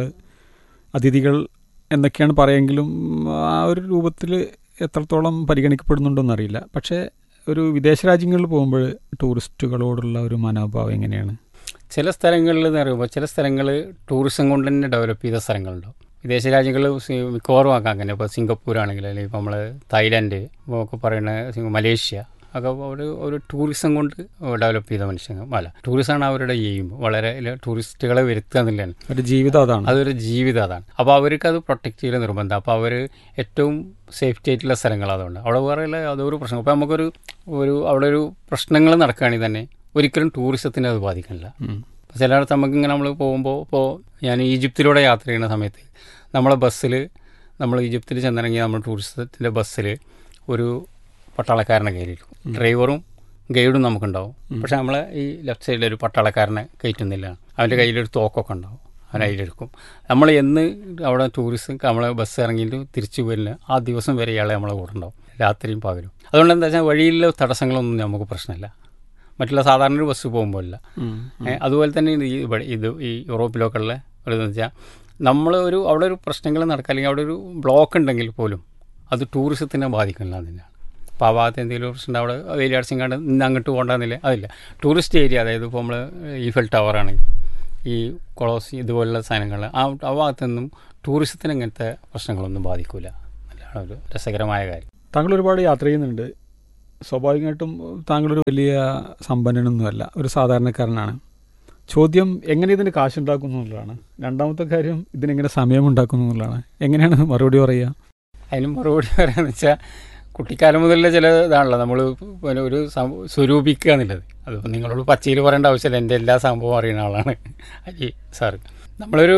അതിഥികൾ എന്നൊക്കെയാണ് പറയെങ്കിലും ആ ഒരു രൂപത്തിൽ എത്രത്തോളം പരിഗണിക്കപ്പെടുന്നുണ്ടോയെന്നറിയില്ല പക്ഷേ ഒരു വിദേശ രാജ്യങ്ങളിൽ പോകുമ്പോൾ ടൂറിസ്റ്റുകളോടുള്ള ഒരു മനോഭാവം എങ്ങനെയാണ് ചില സ്ഥലങ്ങളിൽ എന്ന് പറയുമ്പോൾ ചില സ്ഥലങ്ങൾ ടൂറിസം കൊണ്ട് തന്നെ ഡെവലപ്പ് ചെയ്ത സ്ഥലങ്ങളുണ്ടാവും വിദേശ രാജ്യങ്ങൾ മിക്കവാറും ആക്കാം അങ്ങനെ ഇപ്പോൾ സിംഗപ്പൂർ ആണെങ്കിൽ അല്ലെങ്കിൽ ഇപ്പോൾ നമ്മൾ തായ്ലാൻഡ് ഇപ്പോൾ ഒക്കെ പറയുന്ന സിംഗ- മലേഷ്യ ഒക്കെ ഒരു ഒരു ടൂറിസം കൊണ്ട് ഡെവലപ്പ് ചെയ്ത മനുഷ്യങ്ങൾ അല്ല ടൂറിസമാണ് അവരുടെ എയിം വളരെ ഇല്ല, ടൂറിസ്റ്റുകളെ വരുത്തുക എന്നുള്ളതാണ് ഒരു ജീവിതം അതാണ് അതൊരു ജീവിതം അതാണ് അപ്പോൾ അവർക്ക് അത് പ്രൊട്ടക്ട് ചെയ്യൽ നിർബന്ധം അപ്പോൾ അവർ ഏറ്റവും സേഫ്റ്റി ആയിട്ടുള്ള സ്ഥലങ്ങൾ അതുകൊണ്ട് അവിടെ വേറെ ഇല്ല അതൊരു പ്രശ്നം അപ്പോൾ നമുക്കൊരു ഒരു അവിടെ ഒരു പ്രശ്നങ്ങൾ നടക്കുകയാണെങ്കിൽ തന്നെ ഒരിക്കലും ടൂറിസത്തിനെ അത് ബാധിക്കണില്ല ഉം. അപ്പോൾ ചിലയിടത്ത് നമുക്ക് ഇങ്ങനെ നമ്മൾ പോകുമ്പോൾ ഇപ്പോൾ ഞാൻ ഈജിപ്തിലൂടെ യാത്ര ചെയ്യുന്ന സമയത്ത് നമ്മളെ ബസ്സിൽ നമ്മൾ ഈജിപ്തിൽ ചെന്നിറങ്ങി നമ്മൾ ടൂറിസത്തിൻ്റെ ബസ്സിൽ ഒരു പട്ടാളക്കാരനെ കയറിയിരിക്കും ഡ്രൈവറും ഗൈഡും നമുക്കുണ്ടാവും പക്ഷെ നമ്മളെ ഈ ലെഫ്റ്റ് സൈഡിൽ ഒരു പട്ടാളക്കാരനെ കയറ്റുന്നില്ല അവൻ്റെ കയ്യിലൊരു തോക്കൊക്കെ ഉണ്ടാവും അവൻ അതിലെടുക്കും നമ്മൾ എന്ന് അവിടെ ടൂറിസ്റ്റ് നമ്മളെ ബസ് ഇറങ്ങിയിട്ട് തിരിച്ചു വരുന്ന ആ ദിവസം വരെ ഇയാളെ നമ്മളെ കൂടെ ഉണ്ടാവും രാത്രിയും പകലും അതുകൊണ്ട് എന്താ വെച്ചാൽ വഴിയിലെ തടസ്സങ്ങളൊന്നും നമുക്ക് പ്രശ്നമില്ല മറ്റുള്ള സാധാരണ ഒരു ബസ് പോകുമ്പോഴില്ല ഉം. ഏ, അതുപോലെ തന്നെ ഇത് ഈ ഇവിടെ ഇത് ഈ യൂറോപ്പിലൊക്കെ ഉള്ള ഒരു ഇതെന്ന് വെച്ചാൽ നമ്മൾ ഒരു അവിടെ ഒരു പ്രശ്നങ്ങൾ നടക്കുക അല്ലെങ്കിൽ അവിടെ ഒരു ബ്ലോക്ക് ഉണ്ടെങ്കിൽ പോലും അത് ടൂറിസത്തിനെ ബാധിക്കില്ല തന്നെയാണ് അപ്പോൾ ആ ഭാഗത്ത് എന്തെങ്കിലും ഒരു പ്രശ്നം അവിടെ വേലിയടച്ചും കണ്ട് ഇന്ന് അങ്ങോട്ട് പോകണ്ടെന്നില്ല അതില്ല ടൂറിസ്റ്റ് ഏരിയ അതായത് ഇപ്പോൾ നമ്മൾ ഈഫൽ ടവർ ആണെങ്കിൽ ഈ കൊളോസി ഇതുപോലുള്ള സാധനങ്ങൾ ആ ആ ഭാഗത്തൊന്നും ടൂറിസത്തിന് അങ്ങനത്തെ പ്രശ്നങ്ങളൊന്നും ബാധിക്കില്ല നല്ലതാണ് ഒരു രസകരമായ കാര്യം താങ്കൾ ഒരുപാട് യാത്ര ചെയ്യുന്നുണ്ട് സ്വാഭാവികമായിട്ടും താങ്കളൊരു വലിയ സമ്പന്നനൊന്നുമല്ല ഒരു സാധാരണക്കാരനാണ് ചോദ്യം എങ്ങനെ ഇതിന് കാശുണ്ടാക്കുന്നു എന്നുള്ളതാണ് രണ്ടാമത്തെ കാര്യം ഇതിനെങ്ങനെ സമയമുണ്ടാക്കുന്നു എന്നുള്ളതാണ് എങ്ങനെയാണ് മറുപടി പറയുക അതിന് മറുപടി പറയാന്ന് വെച്ചാൽ കുട്ടിക്കാലം മുതലുള്ള ചില ഇതാണല്ലോ നമ്മൾ പിന്നെ ഒരു സം- സ്വരൂപിക്കുക എന്നുള്ളത് അതിപ്പോൾ നിങ്ങളോട് പച്ചയിൽ പറയേണ്ട ആവശ്യമില്ല എൻ്റെ എല്ലാ സംഭവം അറിയുന്ന ആളാണ് അജി സാറ് നമ്മളൊരു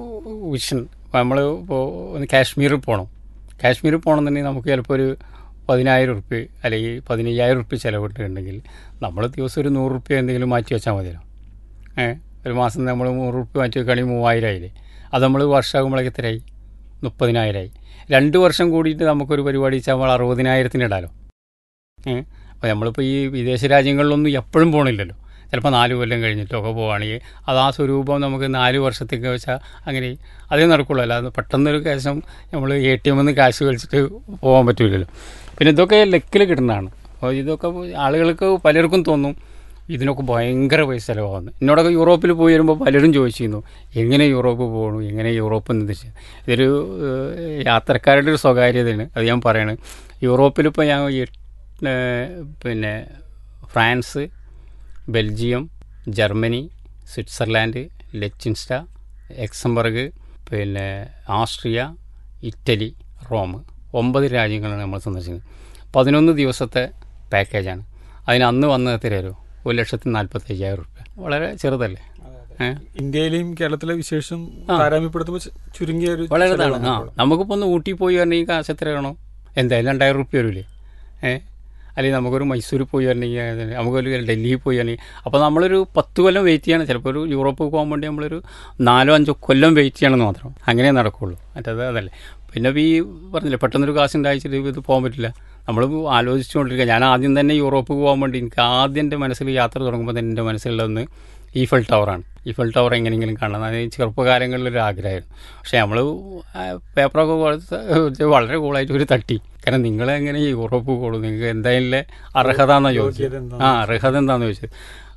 വിഷൻ നമ്മൾ ഇപ്പോൾ ഒന്ന് കാശ്മീരിൽ പോകണം കാശ്മീരിൽ പോകണമെന്നുണ്ടെങ്കിൽ നമുക്ക് ചിലപ്പോൾ ഒരു പതിനായിരം ഉറുപ്പ്യ അല്ലെങ്കിൽ പതിനയ്യായിരം ഉറുപ്പ്യ ചിലവിട്ടുണ്ടെങ്കിൽ നമ്മൾ ദിവസം ഒരു നൂറ് ഉറുപ്പ്യ എന്തെങ്കിലും മാറ്റി വെച്ചാൽ മതിയല്ലോ ഏ ഒരു മാസം നമ്മൾ നൂറ് ഉറുപ്പ്യ മാറ്റി വെക്കുകയാണെങ്കിൽ മൂവായിരം ആയില്ലേ അത് നമ്മൾ വർഷമാകുമ്പോഴേക്ക് എത്രയായി മുപ്പതിനായിരമായി രണ്ട് വർഷം കൂടിയിട്ട് നമുക്കൊരു പരിപാടി വെച്ചാൽ നമ്മൾ അറുപതിനായിരത്തിന് ഇടാലോ ഏ അപ്പോൾ നമ്മളിപ്പോൾ ഈ വിദേശ രാജ്യങ്ങളിലൊന്നും എപ്പോഴും പോകണില്ലല്ലോ ചിലപ്പോൾ നാല് കൊല്ലം കഴിഞ്ഞിട്ടൊക്കെ പോവുകയാണെങ്കിൽ അത് ആ സ്വരൂപം നമുക്ക് നാല് വർഷത്തേക്ക് വെച്ചാൽ അങ്ങനെ അതേ നടക്കുള്ളൂ അല്ലാതെ പെട്ടെന്നൊരു കാശം നമ്മൾ എ ടി എമ്മിൽ നിന്ന് കാശ് കളിച്ചിട്ട് പോകാൻ പറ്റില്ലല്ലോ പിന്നെ ഇതൊക്കെ ലക്കിൽ കിട്ടുന്നതാണ് അപ്പോൾ ഇതൊക്കെ ആളുകൾക്ക് പലർക്കും തോന്നും ഇതിനൊക്കെ ഭയങ്കര പൈസ ചിലവാകുന്നു എന്നോടൊക്കെ യൂറോപ്പിൽ പോയി വരുമ്പോൾ പലരും ചോദിച്ചിരുന്നു എങ്ങനെ യൂറോപ്പ് പോകണു എങ്ങനെ യൂറോപ്പ് എന്ന് വെച്ചാൽ ഇതൊരു ഏഹ്, യാത്രക്കാരുടെ ഒരു സ്വകാര്യതയാണ് അത് ഞാൻ പറയണത് യൂറോപ്പിലിപ്പോൾ ഞാൻ ഈ, ഏഹ്, പിന്നെ France Belgium Germany Switzerland Liechtenstein Luxembourg പിന്നെ ആസ്ട്രിയ ഇറ്റലി റോം ഒമ്പത് രാജ്യങ്ങളാണ് നമ്മൾ സന്ദർശിക്കുന്നത് പതിനൊന്ന് ദിവസത്തെ പാക്കേജാണ് അതിന് അന്ന് വന്നത് എത്രയായിരുന്നു ഒരു ലക്ഷത്തി നാൽപ്പത്തി അയ്യായിരം റുപ്യ വളരെ ചെറുതല്ലേ ഏഹ് ഇന്ത്യയിലെയും കേരളത്തിലെ വിശേഷം ആ. താരതമ്യപ്പെടുത്തുമ്പോൾ ചു- ചുരുങ്ങിയ ഒരു വളരെ ഇതാണ് ആ ചെലവാണ് നമുക്കിപ്പോൾ ഒന്ന് ഊട്ടി പോയി വരണമെങ്കിൽ കാശ് എത്ര വേണോ എന്തായാലും രണ്ടായിരം റുപ്യ വരില്ലേ ഏ അല്ലെങ്കിൽ നമുക്കൊരു മൈസൂർ പോയി വരണമെങ്കിൽ അതിന് നമുക്കൊരു ഡൽഹിയിൽ പോയി വരണമെങ്കിൽ അപ്പോൾ നമ്മളൊരു പത്ത് കൊല്ലം വെയിറ്റ് ചെയ്യണം ചിലപ്പോൾ ഒരു യൂറോപ്പ് പോകാൻ വേണ്ടി നമ്മളൊരു നാലോ അഞ്ചോ കൊല്ലം വെയിറ്റ് ചെയ്യണമെന്ന് മാത്രം അങ്ങനെ നടക്കുള്ളൂ മറ്റേത് അതല്ലേ പിന്നെ ഇപ്പോൾ ഈ പറഞ്ഞില്ലേ പെട്ടെന്നൊരു കാശ് ഉണ്ടായിച്ചിട്ട് ഇത് പോകാൻ പറ്റില്ല നമ്മൾ ആലോചിച്ചുകൊണ്ടിരിക്കുക ഞാൻ ആദ്യം തന്നെ യൂറോപ്പ് പോകാൻ വേണ്ടി എനിക്ക് ആദ്യം എൻ്റെ മനസ്സിൽ യാത്ര തുടങ്ങുമ്പോൾ തന്നെ എൻ്റെ മനസ്സിലുള്ളതെന്ന് ഈഫൽ ടവറാണ് ഈഫൽ ടവർ എങ്ങനെയെങ്കിലും കാണണം അത് ചെറുപ്പകാലങ്ങളിലൊരു ആഗ്രഹമായിരുന്നു പക്ഷേ നമ്മൾ പേപ്പറൊക്കെ കൊടുത്ത് വളരെ കൂളായിട്ട് ഒരു തട്ടി കാരണം നിങ്ങളെങ്ങനെ യൂറോപ്പ് പോകുള്ളൂ നിങ്ങൾക്ക് എന്തായാലും അർഹത എന്നാണ് ചോദിച്ചത് യോഗ്യത എന്താ? ആ അർഹത എന്താണെന്ന് ചോദിച്ചത്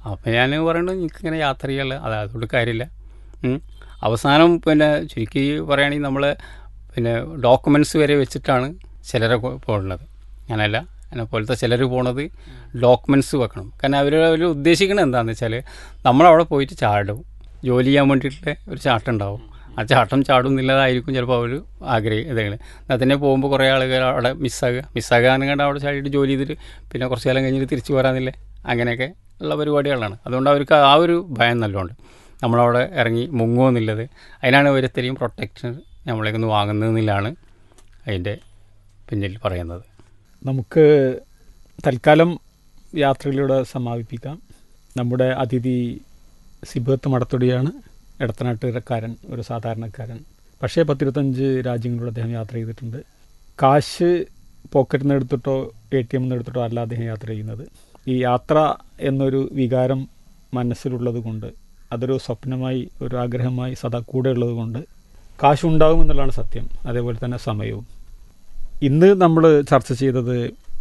അപ്പോൾ ഞാൻ പറയുന്നത് എനിക്കിങ്ങനെ യാത്ര ചെയ്യാനുള്ള അത് അതുകൊണ്ട് കാര്യമില്ല ഉം. അവസാനം പിന്നെ ചുരുക്കി പറയുകയാണെങ്കിൽ നമ്മൾ പിന്നെ ഡോക്യുമെൻറ്റ്സ് വരെ വെച്ചിട്ടാണ് ചിലരെ പോ- പോകുന്നത് അങ്ങനെയല്ല എന്നെ പോലത്തെ ചിലർ പോണത് ഡോക്യുമെൻറ്റ്സ് വെക്കണം കാരണം അവർ അവർ ഉദ്ദേശിക്കുന്നത് എന്താണെന്ന് വെച്ചാൽ നമ്മളവിടെ പോയിട്ട് ചാടും ജോലി ചെയ്യാൻ വേണ്ടിയിട്ടുള്ള ഒരു ചാട്ടം ഉണ്ടാവും ആ ചാട്ടം ചാടുന്നില്ലതായിരിക്കും ചിലപ്പോൾ അവർ ആഗ്രഹം ഇതാണ് എന്നാൽ തന്നെ പോകുമ്പോൾ കുറേ ആളുകൾ അവിടെ മിസ്സാകുക മിസ്സാകാനും കണ്ട് അവിടെ ചാടിയിട്ട് ജോലി ചെയ്തിട്ട് പിന്നെ കുറച്ച് കാലം കഴിഞ്ഞിട്ട് തിരിച്ചു പോരാന്നില്ലേ അങ്ങനെയൊക്കെ ഉള്ള പരിപാടികളാണ് അതുകൊണ്ട് അവർക്ക് ആ ഒരു ഭയം നല്ലോണ്ട് നമ്മളവിടെ ഇറങ്ങി മുങ്ങുമെന്നുള്ളത് അതിനാണ് അവർ ഇത്രയും പ്രൊട്ടക്ഷൻ നമ്മളേക്കൊന്ന് വാങ്ങുന്നതെന്നില്ലാണ് അതിൻ്റെ പിന്നിൽ പറയുന്നത് നമുക്ക് തൽക്കാലം യാത്രയിലൂടെ സമാപിപ്പിക്കാം നമ്മുടെ അതിഥി സിബത്ത് മടത്തൊടിയാണ് ഇടത്തനാട്ടുകാരൻ ഒരു സാധാരണക്കാരൻ പക്ഷേ പത്തിരുപത്തഞ്ച് രാജ്യങ്ങളിലൂടെ അദ്ദേഹം യാത്ര ചെയ്തിട്ടുണ്ട് കാശ് പോക്കറ്റിൽ നിന്ന് എടുത്തിട്ടോ എ ടി എമ്മിൽ നിന്ന് എടുത്തിട്ടോ അല്ല അദ്ദേഹം യാത്ര ചെയ്യുന്നത് ഈ യാത്ര എന്നൊരു വികാരം മനസ്സിലുള്ളത് കൊണ്ട് അതൊരു സ്വപ്നമായി ഒരു ആഗ്രഹമായി സദാ കൂടെ ഉള്ളത് കൊണ്ട് കാശുണ്ടാകും എന്നുള്ളതാണ് സത്യം അതേപോലെ തന്നെ സമയവും ഇന്ന് നമ്മൾ ചർച്ച ചെയ്തത്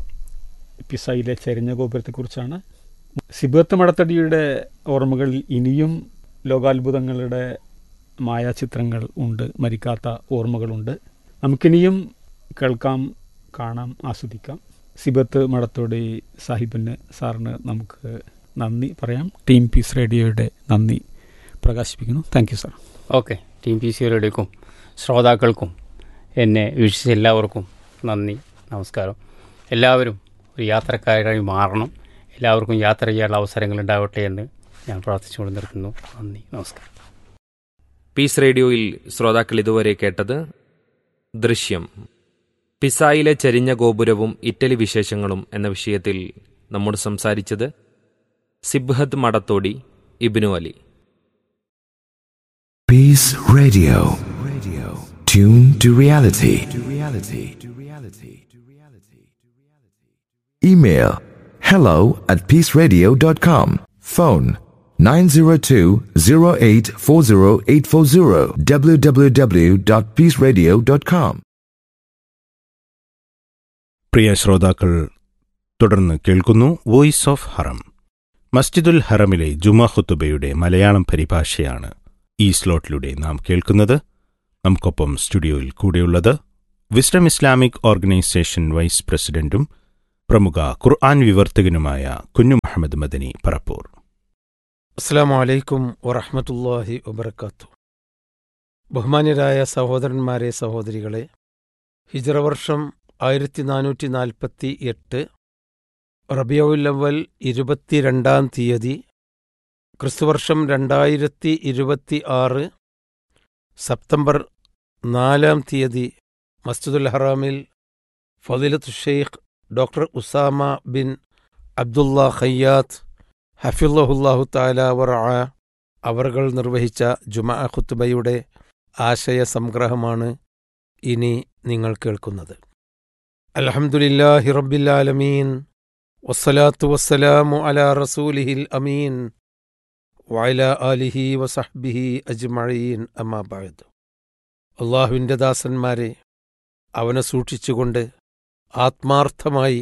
പിസയിലെ ചെരിഞ്ഞ ഗോപുരത്തെക്കുറിച്ചാണ് സിബത്ത് മടത്തടിയുടെ ഓർമ്മകളിൽ ഇനിയും ലോകാത്ഭുതങ്ങളുടെ മായാചിത്രങ്ങൾ ഉണ്ട് മരിക്കാത്ത ഓർമ്മകളുണ്ട് നമുക്കിനിയും കേൾക്കാം കാണാം ആസ്വദിക്കാം സിബത്ത് മടത്തോടി സാഹിബിന് സാറിന് നമുക്ക് നന്ദി പറയാം ടീം പീസ് റേഡിയോയുടെ നന്ദി പ്രകാശിപ്പിക്കുന്നു thank you sir okay team P C റേഡിയോക്കും ശ്രോതാക്കൾക്കും എന്നെ വീക്ഷിച്ച എല്ലാവർക്കും നന്ദി നമസ്കാരം എല്ലാവരും ഒരു യാത്രക്കാരായി മാറണം എല്ലാവർക്കും യാത്ര ചെയ്യാനുള്ള അവസരങ്ങൾ ഉണ്ടാവട്ടെ എന്ന് ഞാൻ പ്രാർത്ഥിച്ചുകൊണ്ട് നിർത്തുന്നു നന്ദി നമസ്കാരം പീസ് റേഡിയോയിൽ ശ്രോതാക്കൾ ഇതുവരെ കേട്ടത് ദൃശ്യം പിസായിലെ ചരിഞ്ഞ ഗോപുരവും ഇറ്റലി വിശേഷങ്ങളും എന്ന വിഷയത്തിൽ നമ്മോട് സംസാരിച്ചത് സിബ്ഹത്ത് Madathodi Ibnu Ali Peace Radio. Radio. Tune to reality. To reality. To reality. To reality. Email hello at peaceradio.com. Phone 902-0840840 www.peaceradio.com. പ്രിയ ശ്രോതാക്കൾ തുടർന്ന് കേൾക്കുന്നു വോയിസ് ഓഫ് ഹറം മസ്ജിദുൽ ഹറമിലെ ജുമാ ഖുത്തുബയുടെ മലയാളം പരിഭാഷയാണ് ഈ സ്ലോട്ടിലൂടെ നാം കേൾക്കുന്നത് നമുക്കൊപ്പം സ്റ്റുഡിയോയിൽ കൂടെയുള്ളത് വിസ്ഡം ഇസ്ലാമിക് ഓർഗനൈസേഷൻ വൈസ് പ്രസിഡന്റും പ്രമുഖ ഖുർആൻ വിവർത്തകനുമായ കുഞ്ഞു മുഹമ്മദ് മദനി പറപ്പൂർ അസ്സാം വലൈക്കും വറഹമത്തല്ലാഹി വബർക്കാത്തു ബഹുമാന്യരായ സഹോദരന്മാരെ സഹോദരികളെ ഹിജ്റ വർഷം ആയിരത്തി നാനൂറ്റി നാൽപ്പത്തി എട്ട് റബിയവുല്ലവൽ ഇരുപത്തിരണ്ടാം തീയതി ക്രിസ്തുവർഷം രണ്ടായിരത്തി ഇരുപത്തി ആറ് സെപ്റ്റംബർ നാലാം തീയതി മസ്ജിദുൽ ഹറാമിൽ ഫദിലത്ത് Sheikh doctor Usama bin Abdullah Khayyat ഹഫിള്ളഹുല്ലാഹു താല വറ അവർകൾ നിർവഹിച്ച ജുമാ ഖുത്തുബയുടെ ആശയ സംഗ്രഹമാണ് ഇനി നിങ്ങൾ കേൾക്കുന്നത് അൽഹംദുലില്ലാഹി റബ്ബില്ലാലമീൻ വസ്സലാത്തു വസ്സലാമു അലാ റസൂലിഹിൽ അമീൻ വഅല ആലിഹി വസഹ്ബിഹി അജ്മഈൻ അമ്മാ ബഅദ് അള്ളാഹുവിൻ്റെ ദാസന്മാരെ അവനെ സൂക്ഷിച്ചുകൊണ്ട് ആത്മാർത്ഥമായി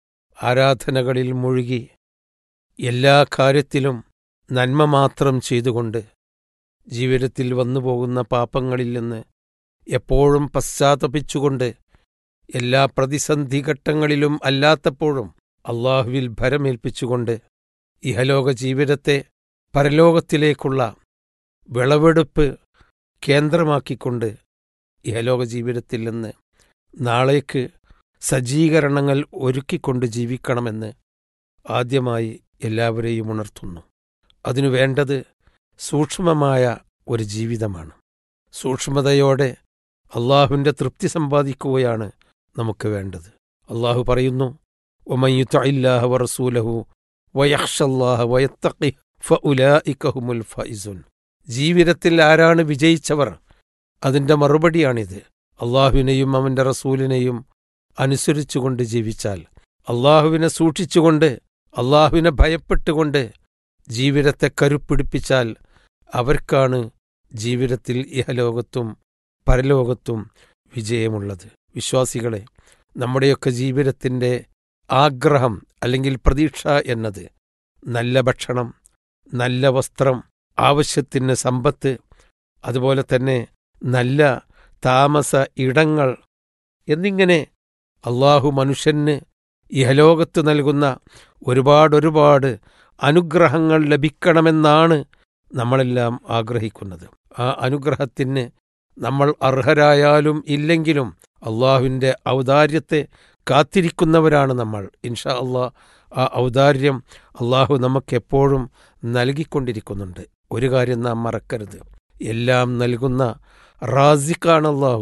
ആരാധനകളിൽ മുഴുകി എല്ലാ കാര്യത്തിലും നന്മ മാത്രം ചെയ്തുകൊണ്ട് ജീവിതത്തിൽ വന്നുപോകുന്ന പാപങ്ങളിൽ നിന്ന് എപ്പോഴും പശ്ചാത്തപിച്ചുകൊണ്ട് എല്ലാ പ്രതിസന്ധി ഘട്ടങ്ങളിലും അല്ലാത്തപ്പോഴും അള്ളാഹുവിൽ ഭരമേൽപ്പിച്ചുകൊണ്ട് ഇഹലോക ജീവിതത്തെ പരലോകത്തിലേക്കുള്ള വിളവെടുപ്പ് കേന്ദ്രമാക്കിക്കൊണ്ട് ഇഹലോക ജീവിതത്തിൽ നിന്ന് നാളേക്ക് സജ്ജീകരണങ്ങൾ ഒരുക്കിക്കൊണ്ട് ജീവിക്കണമെന്ന് ആദ്യമായി എല്ലാവരെയും ഉണർത്തുന്നു അതിനു വേണ്ടത് സൂക്ഷ്മമായ ഒരു ജീവിതമാണ് സൂക്ഷ്മതയോടെ അള്ളാഹുവിൻ്റെ തൃപ്തി സമ്പാദിക്കുകയാണ് നമുക്ക് വേണ്ടത് അള്ളാഹു പറയുന്നു ഒമയുത്തഇല്ലാഹ വറസൂലഹു വയഹ്ഷല്ലാഹ വയത്തഖി ഫഉലായിക്കഹുമുൽ ഫൈസുൻ ജീവിതത്തിൽ ആരാണ് വിജയിച്ചവർ അതിൻ്റെ മറുപടിയാണിത് അള്ളാഹുവിനെയും അവൻ്റെ റസൂലിനെയും അനുസരിച്ചുകൊണ്ട് ജീവിച്ചാൽ അള്ളാഹുവിനെ സൂക്ഷിച്ചുകൊണ്ട് അള്ളാഹുവിനെ ഭയപ്പെട്ടുകൊണ്ട് ജീവിതത്തെ കരുപ്പിടിപ്പിച്ചാൽ അവർക്കാണ് ജീവിതത്തിൽ ഇഹലോകത്തും പരലോകത്തും വിജയമുള്ളത് വിശ്വാസികളെ നമ്മുടെയൊക്കെ ജീവിതത്തിൻ്റെ ആഗ്രഹം അല്ലെങ്കിൽ പ്രതീക്ഷ എന്നത് നല്ല ഭക്ഷണം നല്ല വസ്ത്രം ആവശ്യത്തിന് സമ്പത്ത് അതുപോലെ തന്നെ നല്ല താമസ ഇടങ്ങൾ എന്നിങ്ങനെ അള്ളാഹു മനുഷ്യന് ഇഹലോകത്ത് നൽകുന്ന ഒരുപാട് ഒരുപാട് അനുഗ്രഹങ്ങൾ ലഭിക്കണമെന്നാണ് നമ്മളെല്ലാം ആഗ്രഹിക്കുന്നത് ആ അനുഗ്രഹത്തിന് നമ്മൾ അർഹരായാലും ഇല്ലെങ്കിലും അള്ളാഹുവിൻ്റെ ഔദാര്യത്തെ കാത്തിരിക്കുന്നവരാണ് നമ്മൾ ഇൻഷാ അള്ളാഹ് ആ ഔദാര്യം അള്ളാഹു നമുക്കെപ്പോഴും നൽകിക്കൊണ്ടിരിക്കുന്നുണ്ട് ഒരു കാര്യം നാം മറക്കരുത് എല്ലാം നൽകുന്ന റാസിഖാണ് അള്ളാഹു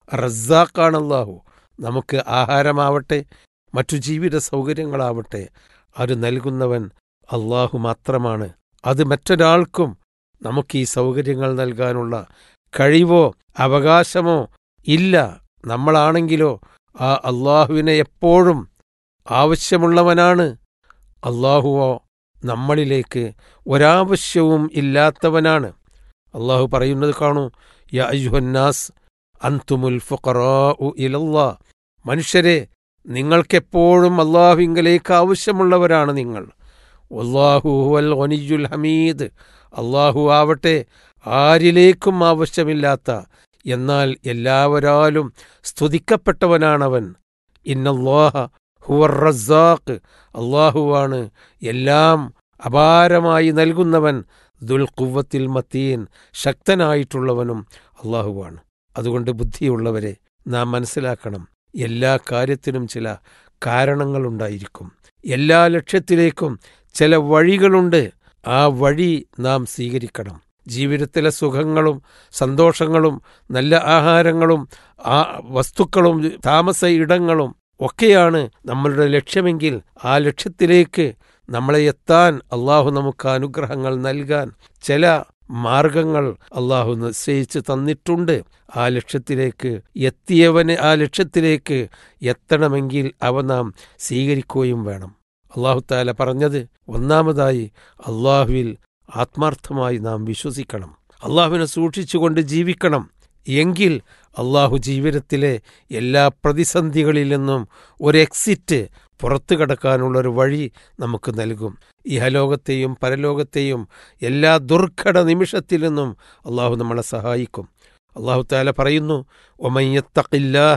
റസാഖാണ് അള്ളാഹു നമുക്ക് ആഹാരമാവട്ടെ മറ്റു ജീവിത സൗകര്യങ്ങളാവട്ടെ അത് നൽകുന്നവൻ അള്ളാഹു മാത്രമാണ് അത് മറ്റൊരാൾക്കും നമുക്ക് ഈ സൗകര്യങ്ങൾ നൽകാനുള്ള കഴിവോ അവകാശമോ ഇല്ല നമ്മളാണെങ്കിലോ ആ അള്ളാഹുവിനെ എപ്പോഴും ആവശ്യമുള്ളവനാണ് അള്ളാഹുവോ നമ്മളിലേക്ക് ഒരാവശ്യവും ഇല്ലാത്തവനാണ് അള്ളാഹു പറയുന്നത് കാണൂ യാ അയ്യുഹന്നാസ് അന്തുമുൽ ഫുഖറാഉ ഇലല്ലാ മനുഷ്യരെ നിങ്ങൾക്കെപ്പോഴും അള്ളാഹുവിങ്കലേക്ക് ആവശ്യമുള്ളവരാണ് നിങ്ങൾ അള്ളാഹു ഹുവൽ ഒനിയുൽ ഹമീദ് അള്ളാഹു ആവട്ടെ ആരിലേക്കും ആവശ്യമില്ലാത്ത എന്നാൽ എല്ലാവരാലും സ്തുതിക്കപ്പെട്ടവനാണവൻ ഇന്നല്ലാഹ ഹുവർ റസാഖ് അള്ളാഹുവാണ് എല്ലാം അപാരമായി നൽകുന്നവൻ ദുൽഖുവത്തിൽ മത്തീൻ ശക്തനായിട്ടുള്ളവനും അള്ളാഹുവാണ് അതുകൊണ്ട് ബുദ്ധിയുള്ളവരെ നാം മനസ്സിലാക്കണം എല്ലാ കാര്യത്തിനും ചില കാരണങ്ങളുണ്ടായിരിക്കും എല്ലാ ലക്ഷ്യത്തിലേക്കും ചില വഴികളുണ്ട് ആ വഴി നാം സ്വീകരിക്കണം ജീവിതത്തിലെ സുഖങ്ങളും സന്തോഷങ്ങളും നല്ല ആഹാരങ്ങളും ആ വസ്തുക്കളും താമസ ഇടങ്ങളും ഒക്കെയാണ് നമ്മളുടെ ലക്ഷ്യമെങ്കിൽ ആ ലക്ഷ്യത്തിലേക്ക് നമ്മളെ എത്താൻ അള്ളാഹു നമുക്ക് അനുഗ്രഹങ്ങൾ നൽകാൻ ചില മാർഗങ്ങൾ അള്ളാഹു നിശ്ചയിച്ച് തന്നിട്ടുണ്ട് ആ ലക്ഷ്യത്തിലേക്ക് എത്തിയവന് ആ ലക്ഷ്യത്തിലേക്ക് എത്തണമെങ്കിൽ അവ നാം സ്വീകരിക്കുകയും വേണം അള്ളാഹു താല പറഞ്ഞത് ഒന്നാമതായി അള്ളാഹുവിൽ ആത്മാർത്ഥമായി നാം വിശ്വസിക്കണം അള്ളാഹുവിനെ സൂക്ഷിച്ചുകൊണ്ട് ജീവിക്കണം എങ്കിൽ അള്ളാഹു ജീവിതത്തിലെ എല്ലാ പ്രതിസന്ധികളിൽ നിന്നും ഒരു എക്സിറ്റ് പുറത്തു കടക്കാനുള്ളൊരു വഴി നമുക്ക് നൽകും ഇഹലോകത്തെയും പരലോകത്തെയും എല്ലാ ദുർഘട നിമിഷത്തിൽ നിന്നും അള്ളാഹു നമ്മളെ സഹായിക്കും അള്ളാഹു താല പറയുന്നു ഒമയ്യത്തഖില്ലാഹ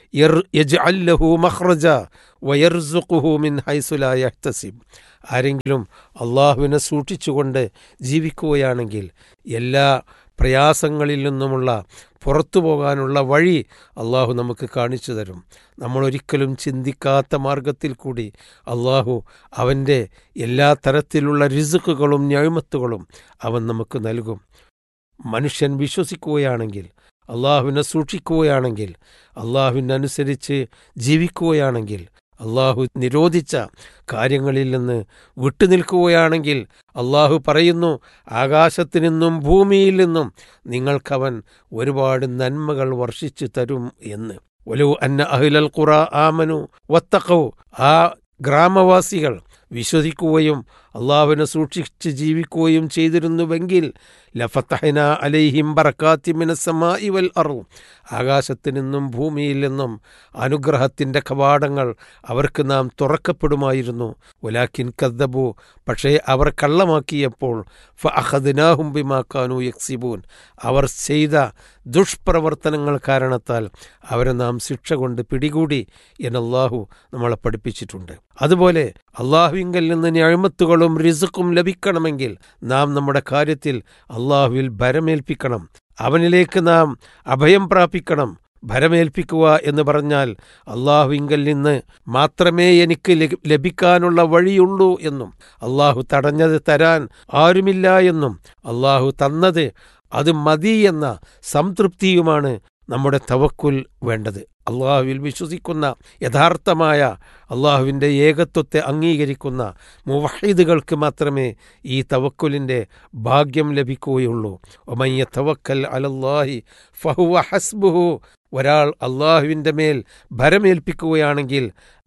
യജ്അല്ലഹു മഖ്റജ വയർസുഖുഹു മിൻ ഹൈസു ലാ യഹ്തസിബ് ആരെങ്കിലും അള്ളാഹുവിനെ സൂക്ഷിച്ചുകൊണ്ട് ജീവിക്കുകയാണെങ്കിൽ എല്ലാ പ്രയാസങ്ങളിൽ നിന്നുമുള്ള പുറത്തു പോകാനുള്ള വഴി അള്ളാഹു നമുക്ക് കാണിച്ചു തരും നമ്മളൊരിക്കലും ചിന്തിക്കാത്ത മാർഗത്തിൽ കൂടി അള്ളാഹു അവൻ്റെ എല്ലാ തരത്തിലുള്ള രിസുക്കുകളും ഞാഴ്മത്തുകളും അവൻ നമുക്ക് നൽകും മനുഷ്യൻ വിശ്വസിക്കുകയാണെങ്കിൽ അള്ളാഹുവിനെ സൂക്ഷിക്കുകയാണെങ്കിൽ അള്ളാഹുവിനനുസരിച്ച് ജീവിക്കുകയാണെങ്കിൽ അള്ളാഹു നിരോധിച്ച കാര്യങ്ങളിൽ നിന്ന് വിട്ടുനിൽക്കുകയാണെങ്കിൽ അള്ളാഹു പറയുന്നു ആകാശത്തു നിന്നും ഭൂമിയിൽ നിന്നും നിങ്ങൾക്കവൻ ഒരുപാട് നന്മകൾ വർഷിച്ചു തരും എന്ന് ഒലു അന്ന അഹിലൽ ഖുറ ആമനു വത്തക്കൗ ആ ഗ്രാമവാസികൾ വിശ്വസിക്കുകയും അള്ളാഹുവിനെ സൂക്ഷിച്ച് ജീവിക്കുകയും ചെയ്തിരുന്നുവെങ്കിൽ ലഫത്തഹന അലൈഹിം ബറക്കാത്തിമിനസമാ ഇവൽ അറു ആകാശത്തു നിന്നും ഭൂമിയിൽ നിന്നും അനുഗ്രഹത്തിൻ്റെ കവാടങ്ങൾ അവർക്ക് നാം തുറക്കപ്പെടുമായിരുന്നു ഒലാക്കിൻ കദ്ദബു പക്ഷേ അവർ കള്ളമാക്കിയപ്പോൾ ഫ അഹദിനാഹും ബിമാക്കാനു യക്സിബൂൻ അവർ ചെയ്ത ദുഷ്പ്രവർത്തനങ്ങൾ കാരണത്താൽ അവരെ നാം ശിക്ഷ കൊണ്ട് പിടികൂടി എന്നല്ലാഹു നമ്മളെ പഠിപ്പിച്ചിട്ടുണ്ട് അതുപോലെ അള്ളാഹുവിങ്കൽ നിന്ന് ഞഴമത്തുകളും റിസുക്കും ലഭിക്കണമെങ്കിൽ നാം നമ്മുടെ കാര്യത്തിൽ അള്ളാഹുവിൽ ഭരമേൽപ്പിക്കണം അവനിലേക്ക് നാം അഭയം പ്രാപിക്കണം ഭരമേൽപ്പിക്കുക എന്ന് പറഞ്ഞാൽ അള്ളാഹുവിങ്കൽ നിന്ന് മാത്രമേ എനിക്ക് ലഭിക്കാനുള്ള വഴിയുള്ളൂ എന്നും അള്ളാഹു തടഞ്ഞത് തരാൻ ആരുമില്ല എന്നും അള്ളാഹു തന്നത് അത് മതി എന്ന സംതൃപ്തിയുമാണ് നമ്മുടെ തവക്കുൽ വേണ്ടത് അള്ളാഹുവിൽ വിശ്വസിക്കുന്ന യഥാർത്ഥമായ അള്ളാഹുവിൻ്റെ ഏകത്വത്തെ അംഗീകരിക്കുന്ന മുവഹിദുകൾക്ക് മാത്രമേ ഈ തവക്കുലിൻ്റെ ഭാഗ്യം ലഭിക്കുകയുള്ളൂ ഒമയ്യ തവക്കൽ അലല്ലാഹി ഫഹുവ ഹസ്ബുഹു ഒരാൾ അള്ളാഹുവിൻ്റെ മേൽ ഭരമേൽപ്പിക്കുകയാണെങ്കിൽ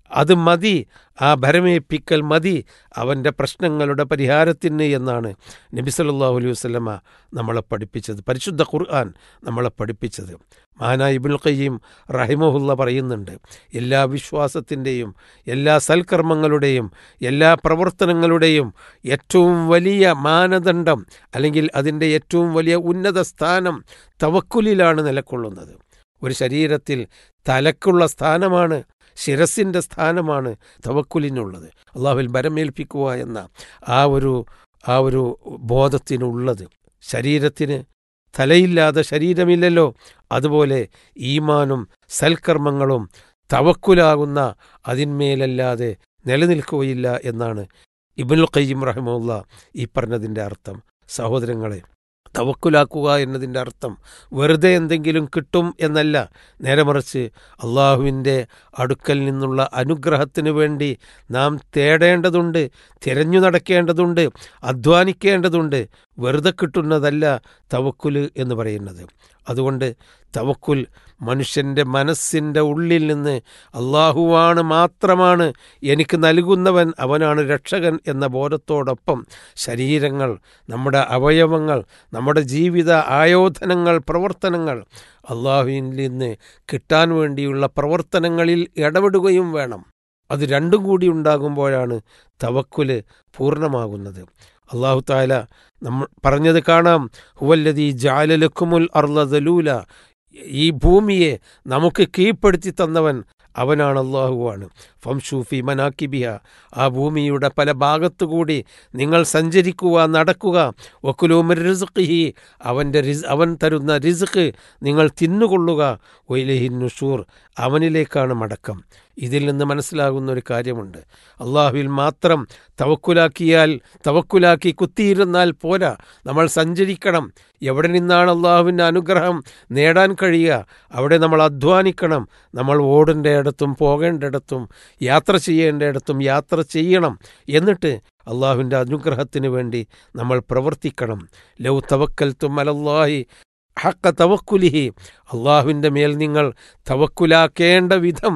അത് മതി ആ ഭരമേൽപ്പിക്കൽ മതി അവൻ്റെ പ്രശ്നങ്ങളുടെ പരിഹാരത്തിന് എന്നാണ് നബി സല്ലല്ലാഹു അലൈഹി വസല്ലമ നമ്മളെ പഠിപ്പിച്ചത് പരിശുദ്ധ ഖുർആൻ നമ്മളെ പഠിപ്പിച്ചത് മഹാനായ ഇബുൽ ഖയ്യീം റഹിമഹുല്ല പറയുന്നുണ്ട് എല്ലാ വിശ്വാസത്തിൻ്റെയും എല്ലാ സൽക്കർമ്മങ്ങളുടെയും എല്ലാ പ്രവർത്തനങ്ങളുടെയും ഏറ്റവും വലിയ മാനദണ്ഡം അല്ലെങ്കിൽ അതിൻ്റെ ഏറ്റവും വലിയ ഉന്നത സ്ഥാനം തവക്കുലിലാണ് നിലകൊള്ളുന്നത് ഒരു ശരീരത്തിൽ തലക്കുള്ള സ്ഥാനമാണ് ശിരസിൻ്റെ സ്ഥാനമാണ് തവക്കുലിനുള്ളത് അള്ളാഹുവിൽ ബരമേൽപ്പിക്കുക എന്ന ആ ഒരു ആ ഒരു ബോധത്തിനുള്ളത് ശരീരത്തിന് തലയില്ലാതെ ശരീരമില്ലല്ലോ അതുപോലെ ഈമാനും സൽക്കർമ്മങ്ങളും തവക്കുലാകുന്ന അതിന്മേലല്ലാതെ നിലനിൽക്കുകയില്ല എന്നാണ് ഇബുൽ ഖയ്യിം റഹമുല്ല ഈ പറഞ്ഞതിൻ്റെ അർത്ഥം സഹോദരങ്ങളെ തവക്കുലാക്കുക എന്നതിൻ്റെ അർത്ഥം വെറുതെ എന്തെങ്കിലും കിട്ടും എന്നല്ല നേരെ മറിച്ച് അള്ളാഹുവിൻ്റെ അടുക്കൽ നിന്നുള്ള അനുഗ്രഹത്തിന് വേണ്ടി നാം തേടേണ്ടതുണ്ട് തിരഞ്ഞു നടക്കേണ്ടതുണ്ട് അധ്വാനിക്കേണ്ടതുണ്ട് വെറുതെ കിട്ടുന്നതല്ല തവക്കുല് എന്ന് പറയുന്നത് അതുകൊണ്ട് തവക്കുൽ മനുഷ്യൻ്റെ മനസ്സിൻ്റെ ഉള്ളിൽ നിന്ന് അള്ളാഹുവാണ് മാത്രമാണ് എനിക്ക് നൽകുന്നവൻ അവനാണ് രക്ഷകൻ എന്ന ബോധത്തോടൊപ്പം ശരീരങ്ങൾ നമ്മുടെ അവയവങ്ങൾ നമ്മുടെ ജീവിത ആയോധനങ്ങൾ പ്രവർത്തനങ്ങൾ അള്ളാഹുവിൽ നിന്ന് കിട്ടാൻ വേണ്ടിയുള്ള പ്രവർത്തനങ്ങളിൽ ഇടപെടുകയും വേണം അത് രണ്ടും കൂടി ഉണ്ടാകുമ്പോഴാണ് തവക്കുല് പൂർണ്ണമാകുന്നത് അള്ളാഹു താല നമ്മൾ പറഞ്ഞത് കാണാം ഹുവല്ലതി ജാലലക്കുമുൽ അർലദലൂല ഈ ഭൂമിയെ നമുക്ക് കീഴ്പ്പെടുത്തി തന്നവൻ അവനാണ് അള്ളാഹുവാണ് ഫംഷൂഫി മനാക്കിബിയ ആ ഭൂമിയുടെ പല ഭാഗത്തുകൂടി നിങ്ങൾ സഞ്ചരിക്കുക നടക്കുക ഒക്കുലൂമർ റിസുഖി അവൻ്റെ റിസ് അവൻ തരുന്ന റിസുഖ് നിങ്ങൾ തിന്നുകൊള്ളുക ഒയിലഹിൻ നുഷൂർ അവനിലേക്കാണ് മടക്കം ഇതിൽ നിന്ന് മനസ്സിലാകുന്ന ഒരു കാര്യമുണ്ട് അള്ളാഹുവിൽ മാത്രം തവക്കുലാക്കിയാൽ തവക്കുലാക്കി കുത്തിയിരുന്നാൽ പോരാ നമ്മൾ സഞ്ചരിക്കണം എവിടെ നിന്നാണ് അള്ളാഹുവിൻ്റെ അനുഗ്രഹം നേടാൻ കഴിയുക അവിടെ നമ്മൾ അധ്വാനിക്കണം നമ്മൾ ഓടേണ്ടയിടത്തും പോകേണ്ടിടത്തും യാത്ര ചെയ്യേണ്ടിടത്തും യാത്ര ചെയ്യണം എന്നിട്ട് അള്ളാഹുവിൻ്റെ അനുഗ്രഹത്തിന് വേണ്ടി നമ്മൾ പ്രവർത്തിക്കണം ലൗ തവക്കൽ തുമ്മലല്ലാഹി ഹക്ക തവക്കുലിഹി അള്ളാഹുവിൻ്റെ മേൽ നിങ്ങൾ തവക്കുലാക്കേണ്ട വിധം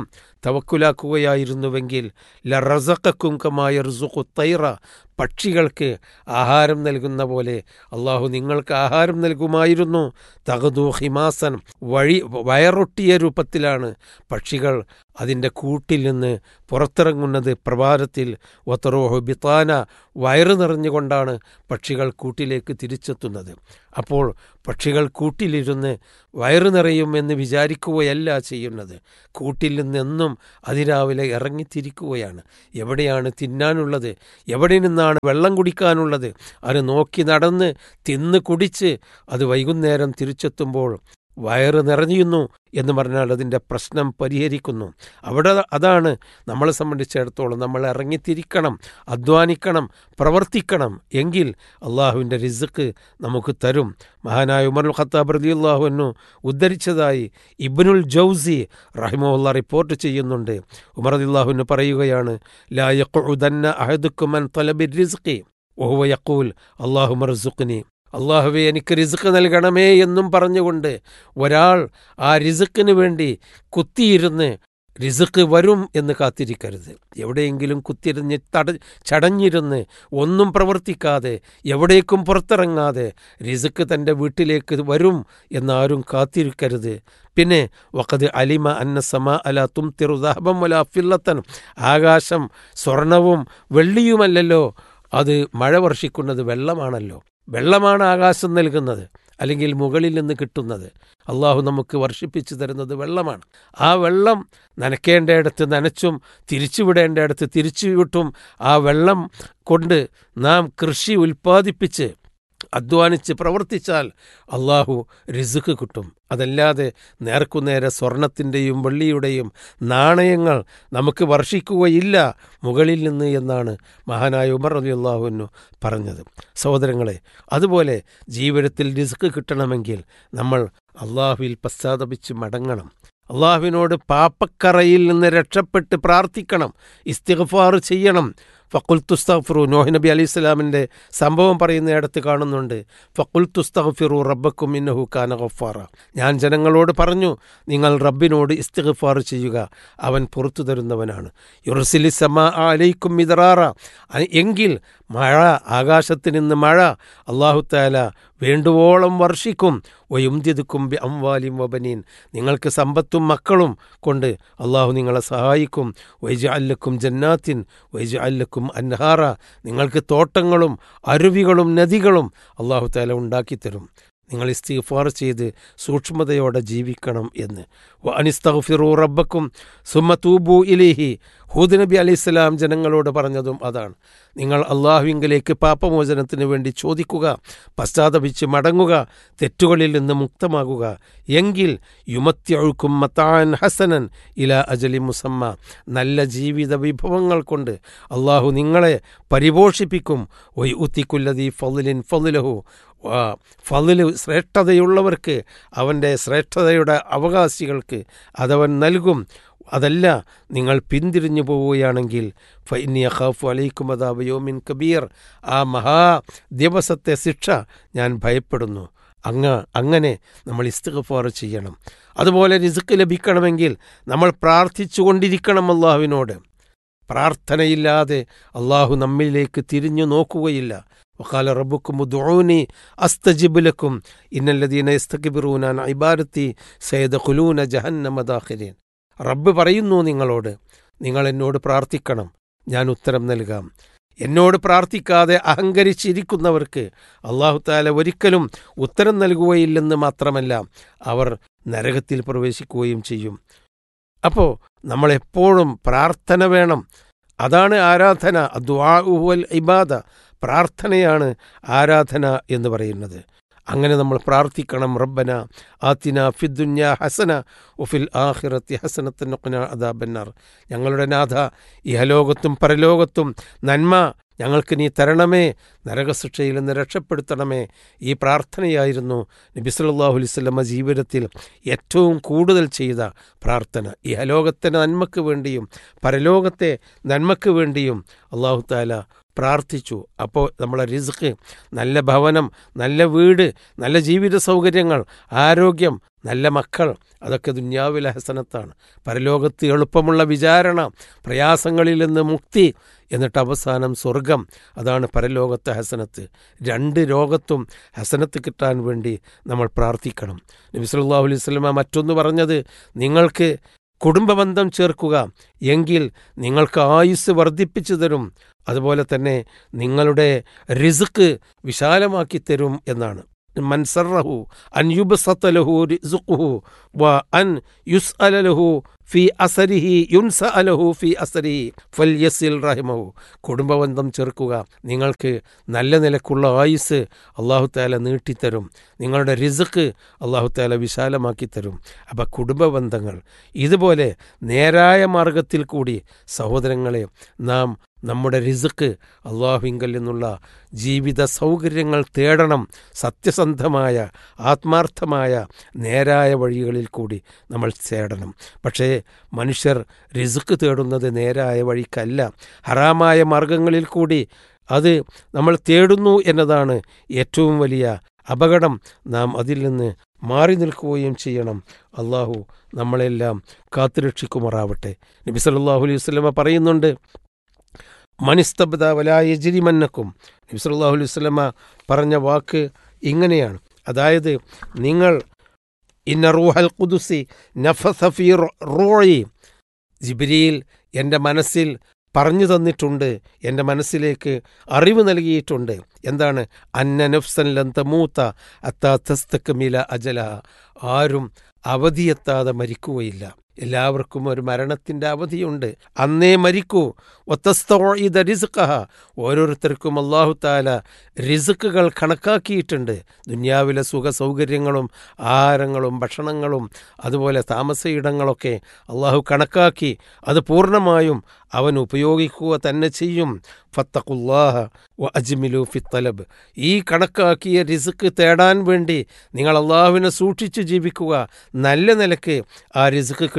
തവക്കുലാക്കുകയായിരുന്നുവെങ്കിൽ ല റസക്കും കമായ റുസുഖു തൈറ പക്ഷികൾക്ക് ആഹാരം നൽകുന്ന പോലെ അള്ളാഹു നിങ്ങൾക്ക് ആഹാരം നൽകുമായിരുന്നു തകതു ഹിമാസൻ വഴി വയറൊട്ടിയ രൂപത്തിലാണ് പക്ഷികൾ അതിൻ്റെ കൂട്ടിൽ നിന്ന് പുറത്തിറങ്ങുന്നത് പ്രഭാതത്തിൽ ഒത്തറോഹു ബിത്താന വയറ് നിറഞ്ഞുകൊണ്ടാണ് പക്ഷികൾ കൂട്ടിലേക്ക് തിരിച്ചെത്തുന്നത് അപ്പോൾ പക്ഷികൾ കൂട്ടിലിരുന്ന് വയറ് നിറയുമെന്ന് വിചാരിക്കുകയല്ല ചെയ്യുന്നത് കൂട്ടിൽ നിന്നെന്നും അതിരാവിലെ ഇറങ്ങിത്തിരിക്കുകയാണ് എവിടെയാണ് തിന്നാനുള്ളത് എവിടെ നിന്നാണ് വെള്ളം കുടിക്കാനുള്ളത് അത് നോക്കി നടന്ന് തിന്ന് കുടിച്ച് അത് വൈകുന്നേരം തിരിച്ചെത്തുമ്പോൾ വയറ് നിറഞ്ഞിരുന്നു എന്ന് പറഞ്ഞാൽ അതിൻ്റെ പ്രശ്നം പരിഹരിക്കുന്നു അവിടെ അതാണ് നമ്മളെ സംബന്ധിച്ചിടത്തോളം നമ്മൾ ഇറങ്ങിത്തിരിക്കണം അധ്വാനിക്കണം പ്രവർത്തിക്കണം എങ്കിൽ അള്ളാഹുവിൻ്റെ റിസുക്ക് നമുക്ക് തരും മഹാനായ ഉമറുൽ ഖത്താബ് റലി അള്ളാഹുവിനു ഉദ്ധരിച്ചതായി ഇബ്നുൽ ജൗസി റഹിമുല്ല റിപ്പോർട്ട് ചെയ്യുന്നുണ്ട് ഉമർ അള്ളാഹുവിന് പറയുകയാണ് ലാ യഖുദന്ന അഹദുക്കുമൻ തലബി റിസ്ഖി ഓഹുവ യഖൂൽ അള്ളാഹു മർസുഖ്നി അള്ളാഹുവെ എനിക്ക് റിസുക്ക് നൽകണമേ എന്നും പറഞ്ഞുകൊണ്ട് ഒരാൾ ആ റിസുക്കിന് വേണ്ടി കുത്തിയിരുന്ന് റിസുക്ക് വരും എന്ന് കാത്തിരിക്കരുത് എവിടെയെങ്കിലും കുത്തിരിഞ്ഞ് തട ചടഞ്ഞിരുന്ന് ഒന്നും പ്രവർത്തിക്കാതെ എവിടേക്കും പുറത്തിറങ്ങാതെ റിസുക്ക് തൻ്റെ വീട്ടിലേക്ക് വരും എന്നാരും കാത്തിരിക്കരുത് പിന്നെ വക്കത് അലിമ അന്ന സമ അല തും തിറുദാഹബം വല ഫില്ലത്തൻ ആകാശം സ്വർണവും വെള്ളിയുമല്ലല്ലോ അത് മഴ വർഷിക്കുന്നത് വെള്ളമാണല്ലോ വെള്ളമാണ് ആകാശം നൽകുന്നത് അല്ലെങ്കിൽ മുകളിൽ നിന്ന് കിട്ടുന്നത് അള്ളാഹു നമുക്ക് വർഷിപ്പിച്ചു തരുന്നത് വെള്ളമാണ് ആ വെള്ളം നനയ്ക്കേണ്ടയിടത്ത് നനച്ചും തിരിച്ചുവിടേണ്ടയിടത്ത് തിരിച്ചുവിട്ടും ആ വെള്ളം കൊണ്ട് നാം കൃഷി ഉൽപ്പാദിപ്പിച്ച് അധ്വാനിച്ച് പ്രവർത്തിച്ചാൽ അള്ളാഹു റിസുക്ക് കിട്ടും അതല്ലാതെ നേർക്കുനേരെ സ്വർണത്തിൻ്റെയും വെള്ളിയുടെയും നാണയങ്ങൾ നമുക്ക് വർഷിക്കുകയില്ല മുകളിൽ നിന്ന് എന്നാണ് മഹാനായ ഉമർ അലി അള്ളാഹുവിനു പറഞ്ഞത് സഹോദരങ്ങളെ അതുപോലെ ജീവിതത്തിൽ റിസ്ക് കിട്ടണമെങ്കിൽ നമ്മൾ അള്ളാഹുവിൽ പശ്ചാത്തപിച്ച് മടങ്ങണം അള്ളാഹുവിനോട് പാപ്പക്കറയിൽ നിന്ന് രക്ഷപ്പെട്ട് പ്രാർത്ഥിക്കണം ഇസ്തിഗ്ഫാർ ചെയ്യണം ഫക്കുൽ തുസ്തഫിറു നോഹ് നബി അലൈഹി സ്വലാമിൻ്റെ സംഭവം പറയുന്നിടത്ത് കാണുന്നുണ്ട് ഫക്കുൽ തുസ്തഫിറു റബ്ബക്കും ഇന്നഹു കാന ഗഫാറ ഞാൻ ജനങ്ങളോട് പറഞ്ഞു നിങ്ങൾ റബ്ബിനോട് ഇസ്തിഗ്ഫാർ ചെയ്യുക അവൻ പുറത്തു തരുന്നവനാണ് യുറസിലി സമ അലൈക്കും മിതറാറ എങ്കിൽ മഴ ആകാശത്ത് നിന്ന് മഴ അള്ളാഹു താല വേണ്ടുവോളം വർഷിക്കും വയുംതിതുക്കും ബി അംവാലിം വബനീൻ നിങ്ങൾക്ക് സമ്പത്തും മക്കളും കൊണ്ട് അള്ളാഹു നിങ്ങളെ സഹായിക്കും വൈജ അല്ലക്കും ജന്നാത്തിൻ വൈജ അല്ലക്കും അൻഹാറ നിങ്ങൾക്ക് തോട്ടങ്ങളും അരുവികളും നദികളും അള്ളാഹു താല ഉണ്ടാക്കിത്തരും നിങ്ങൾ ഇസ്തിഫാർ ചെയ്ത് സൂക്ഷ്മതയോടെ ജീവിക്കണം എന്ന് അനിസ്തഫിറു റബ്ബക്കും സുമ തൂബു ഇലേഹി ഹൂദ് നബി അലൈഹിസ്സലാം ജനങ്ങളോട് പറഞ്ഞതും അതാണ് നിങ്ങൾ അള്ളാഹുവിങ്കിലേക്ക് പാപമോചനത്തിന് വേണ്ടി ചോദിക്കുക പശ്ചാത്തപിച്ച് മടങ്ങുക തെറ്റുകളിൽ നിന്ന് മുക്തമാകുക എങ്കിൽ യുമത്യഴുക്കും മത്താൻ ഹസനൻ ഇല അജലി മുസമ്മ നല്ല ജീവിത വിഭവങ്ങൾ കൊണ്ട് അള്ളാഹു നിങ്ങളെ പരിപോഷിപ്പിക്കും ഒയ് ഉത്തിക്കുല്ലതി ഫലിൻ ഫലിലഹു ഫലില് ശ്രേഷ്ഠതയുള്ളവർക്ക് അവൻ്റെ ശ്രേഷ്ഠതയുടെ അവകാശികൾക്ക് അതവൻ നൽകും അതല്ല നിങ്ങൾ പിന്തിരിഞ്ഞു പോവുകയാണെങ്കിൽ ഫൈനിയ ഖാഫു അലൈക്കും അതാബയോമിൻ കബീർ ആ മഹാ ദിവസത്തെ ശിക്ഷ ഞാൻ ഭയപ്പെടുന്നു അങ്ങ് അങ്ങനെ നമ്മൾ ഇസ്തിഗ്ഫാർ ചെയ്യണം അതുപോലെ റിസ്ക് ലഭിക്കണമെങ്കിൽ നമ്മൾ പ്രാർത്ഥിച്ചു കൊണ്ടിരിക്കണം അള്ളാഹുവിനോട് പ്രാർത്ഥനയില്ലാതെ അള്ളാഹു നമ്മിലേക്ക് തിരിഞ്ഞു നോക്കുകയില്ല വക്കാല റബ്ബുക്കും ദുഊനി അസ്തജിബുലക്കും ഇന്നല്ലദീന ഇസ്തകിബിറൂനാൻ ഇബാരത്തി സയ്യദ് ഖുലൂന ജഹന്നമദാഖിരീൻ റബ്ബ് പറയുന്നു നിങ്ങളോട് നിങ്ങൾ എന്നോട് പ്രാർത്ഥിക്കണം ഞാൻ ഉത്തരം നൽകാം എന്നോട് പ്രാർത്ഥിക്കാതെ അഹങ്കരിച്ചിരിക്കുന്നവർക്ക് അള്ളാഹു താല ഒരിക്കലും ഉത്തരം നൽകുകയില്ലെന്ന് മാത്രമല്ല അവർ നരകത്തിൽ പ്രവേശിക്കുകയും ചെയ്യും അപ്പോൾ നമ്മളെപ്പോഴും പ്രാർത്ഥന വേണം അതാണ് ആരാധന അദ്വാഉൽ ഇബാദ പ്രാർത്ഥനയാണ് ആരാധന എന്ന് പറയുന്നത് അങ്ങനെ നമ്മൾ പ്രാർത്ഥിക്കണം റബ്ബന ആത്തിന ഫിദ്ദുന്യ ഹസന ഉഫിൽ ആഹിറത്തി ഹസനത്തിനൊക്കന അദാബന്നാർ ഞങ്ങളുടെ നാഥ ഇഹലോകത്തും പരലോകത്തും നന്മ ഞങ്ങൾക്ക് നീ തരണമേ നരകശിക്ഷയിൽ നിന്ന് രക്ഷപ്പെടുത്തണമേ ഈ പ്രാർത്ഥനയായിരുന്നു നബി സല്ലല്ലാഹു അലൈഹി വസല്ലമ ജീവിതത്തിൽ ഏറ്റവും കൂടുതൽ ചെയ്ത പ്രാർത്ഥന ഇഹലോകത്തിൻ്റെ നന്മയ്ക്ക് വേണ്ടിയും പരലോകത്തെ നന്മയ്ക്ക് വേണ്ടിയും അള്ളാഹു താല പ്രാർത്ഥിച്ചു അപ്പോൾ നമ്മളെ റിസ്ക് നല്ല ഭവനം നല്ല വീട് നല്ല ജീവിത സൗകര്യങ്ങൾ ആരോഗ്യം നല്ല മക്കൾ അതൊക്കെ ദുന്യാവിലെ ഹസനത്താണ് പരലോകത്ത് എളുപ്പമുള്ള വിചാരണ പ്രയാസങ്ങളിൽ നിന്ന് മുക്തി എന്നിട്ട് അവസാനം സ്വർഗം അതാണ് പരലോകത്തെ ഹസനത്ത് രണ്ട് ലോകത്തും ഹസനത്ത് കിട്ടാൻ വേണ്ടി നമ്മൾ പ്രാർത്ഥിക്കണം നബി സല്ലല്ലാഹു അലൈഹി വസല്ലമ മറ്റൊന്ന് പറഞ്ഞത് നിങ്ങൾക്ക് കുടുംബബന്ധം ചേർക്കുക എങ്കിൽ നിങ്ങൾക്ക് ആയുസ് വർദ്ധിപ്പിച്ചു തരും അതുപോലെ തന്നെ നിങ്ങളുടെ റിസ്ക് വിശാലമാക്കി തരും എന്നാണ് മൻസറഹു അൻ യുബ്സത്തലഹു റിസ്ഖുഹു വ അൻ യുസ്അലലഹു ഫി അസരിഹി യുൻസ അലഹു ഫി അസരിഹി ഫൽയസിൽ റഹിമഹു കുടുംബബന്ധം ചേർക്കുക നിങ്ങൾക്ക് നല്ല നിലക്കുള്ള ആയുസ് അള്ളാഹു താല നീട്ടിത്തരും നിങ്ങളുടെ റിസ്ക് അള്ളാഹു താല വിശാലമാക്കി തരും അപ്പം കുടുംബബന്ധങ്ങൾ ഇതുപോലെ നേരായ മാർഗത്തിൽ കൂടി സഹോദരങ്ങളെ നാം നമ്മുടെ റിസ്ക് അള്ളാഹുവിങ്കൽ നിന്നുള്ള ജീവിത സൗകര്യങ്ങൾ തേടണം സത്യസന്ധമായ ആത്മാർത്ഥമായ നേരായ വഴികളിൽ കൂടി നമ്മൾ തേടണം പക്ഷേ മനുഷ്യർ റിസ്ക് തേടുന്നത് നേരായ വഴിക്കല്ല ഹറാമായ മാർഗങ്ങളിൽ കൂടി അത് നമ്മൾ തേടുന്നു എന്നതാണ് ഏറ്റവും വലിയ അപകടം നാം അതിൽ നിന്ന് മാറി നിൽക്കുകയും ചെയ്യണം അള്ളാഹു നമ്മളെല്ലാം കാത്തുരക്ഷിക്കുമാറാവട്ടെ നബി സല്ലല്ലാഹു അലൈഹി വസല്ലമ പറയുന്നുണ്ട് മനിസ്തബ്ദ വലായജിരിമന്നക്കും നബി സല്ലല്ലാഹു അലൈഹി വസല്ലമ പറഞ്ഞ വാക്ക് ഇങ്ങനെയാണ് അതായത് നിങ്ങൾ ഇന്ന റൂഹൽ കുദുസി നഫസഫി റൂഴി ജിബ്രീൽ എൻ്റെ മനസ്സിൽ പറഞ്ഞു തന്നിട്ടുണ്ട് എൻ്റെ മനസ്സിലേക്ക് അറിവ് നൽകിയിട്ടുണ്ട് എന്താണ് അന്ന നഫ്സൻ ലന്തമൂത്ത അത്താ തസ്തക്കമില അജല ആരും അവധിയെത്താതെ മരിക്കുകയില്ല എല്ലാവർക്കും ഒരു മരണത്തിൻ്റെ അവധിയുണ്ട് അന്നേ മരിക്കൂ ഒത്തസ്തോയിത റിസുക്കഹ ഓരോരുത്തർക്കും അള്ളാഹു താല റിസുക്കുകൾ കണക്കാക്കിയിട്ടുണ്ട് ദുന്യാവിലെ സുഖ സൗകര്യങ്ങളും ആഹാരങ്ങളും ഭക്ഷണങ്ങളും അതുപോലെ താമസയിടങ്ങളൊക്കെ അള്ളാഹു കണക്കാക്കി അത് പൂർണ്ണമായും അവൻ ഉപയോഗിക്കുക തന്നെ ചെയ്യും ഫത്തഖുല്ലാഹ വ അജ്മിലു ഫിത്തലബ് ഈ കണക്കാക്കിയ റിസുക്ക് തേടാൻ വേണ്ടി നിങ്ങൾ അള്ളാഹുവിനെ സൂക്ഷിച്ചു ജീവിക്കുക നല്ല നിലക്ക് ആ റിസുക്ക്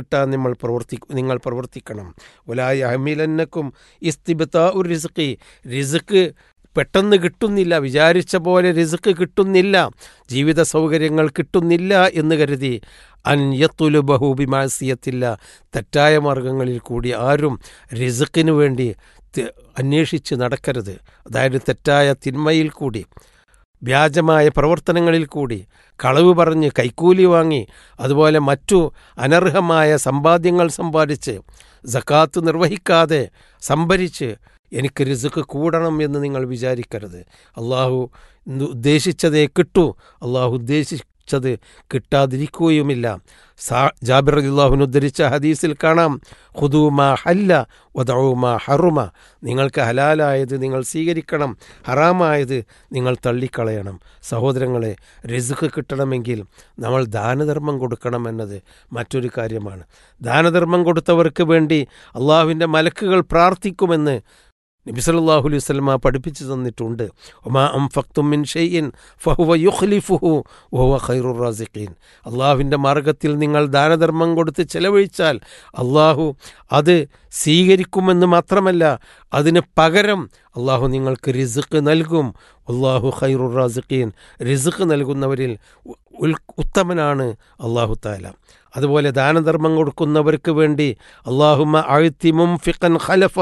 കിട്ടാൻ നമ്മൾ പ്രവർത്തി നിങ്ങൾ പ്രവർത്തിക്കണം ഒലായി അഹമിലന്നക്കും ഇസ്തിബത്ത ഒരു റിസ്ക്കി റിസ്ക്ക് പെട്ടെന്ന് കിട്ടുന്നില്ല വിചാരിച്ച പോലെ റിസ്ക് കിട്ടുന്നില്ല ജീവിത സൗകര്യങ്ങൾ കിട്ടുന്നില്ല എന്ന് കരുതി അൻയത്തുലു ബഹൂബിമാസിയത്തില്ല തെറ്റായ മാർഗങ്ങളിൽ കൂടി ആരും റിസ്ക്കിനു വേണ്ടി ത- അന്വേഷിച്ച് നടക്കരുത് അതായത് തെറ്റായ തിന്മയിൽ കൂടി വ്യാജമായ പ്രവർത്തനങ്ങളിൽ കൂടി കളവ് പറഞ്ഞ് കൈക്കൂലി വാങ്ങി അതുപോലെ മറ്റു അനർഹമായ സമ്പാദ്യങ്ങൾ സമ്പാദിച്ച് സക്കാത്ത് നിർവഹിക്കാതെ സംഭരിച്ച് എനിക്ക് റിസുക്ക് കൂടണം എന്ന് നിങ്ങൾ വിചാരിക്കരുത് അള്ളാഹു ഉദ്ദേശിച്ചതേ കിട്ടൂ അള്ളാഹു ഉദ്ദേശിച്ചത് കിട്ടാതിരിക്കുകയുമില്ല സാ ജാബിർ അള്ളാഹുവിന് ഉദ്ധരിച്ച ഹദീസിൽ കാണാം ഹുദൂമാ ഹല്ല വദൗമാ ഹറുമ നിങ്ങൾക്ക് ഹലാലായത് നിങ്ങൾ സ്വീകരിക്കണം ഹറാമായത് നിങ്ങൾ തള്ളിക്കളയണം സഹോദരങ്ങളെ റിസുക്ക് കിട്ടണമെങ്കിൽ നമ്മൾ ദാനധർമ്മം കൊടുക്കണമെന്നത് മറ്റൊരു കാര്യമാണ് ദാനധർമ്മം കൊടുത്തവർക്ക് വേണ്ടി അള്ളാഹുവിൻ്റെ മലക്കുകൾ പ്രാർത്ഥിക്കുമെന്ന് നബി സല്ലല്ലാഹു അലൈഹി വസല്ലമ പഠിപ്പിച്ചു തന്നിട്ടുണ്ട് ഒമാ അം ഫക്തും മിൻ ഷെയ്യിൻ ഫഹുവ യുഖ്ലിഫുഹു വഹുവ ഖൈറുർ റാസിഖീൻ അള്ളാഹുവിൻ്റെ മാർഗത്തിൽ നിങ്ങൾ ദാനധർമ്മം കൊടുത്ത് ചെലവഴിച്ചാൽ അള്ളാഹു അത് സ്വീകരിക്കുമെന്ന് മാത്രമല്ല അതിന് പകരം അള്ളാഹു നിങ്ങൾക്ക് റിസുക്ക് നൽകും അള്ളാഹു ഖൈറുർ റാസിഖീൻ റിസുക്ക് നൽകുന്നവരിൽ ഉ- ഉൽ- ഉത്തമനാണ് അള്ളാഹു താല അതുപോലെ ദാനധർമ്മം കൊടുക്കുന്നവർക്ക് വേണ്ടി അള്ളാഹുമ അഴുത്തിമും ഫിഖൻ ഖലഫ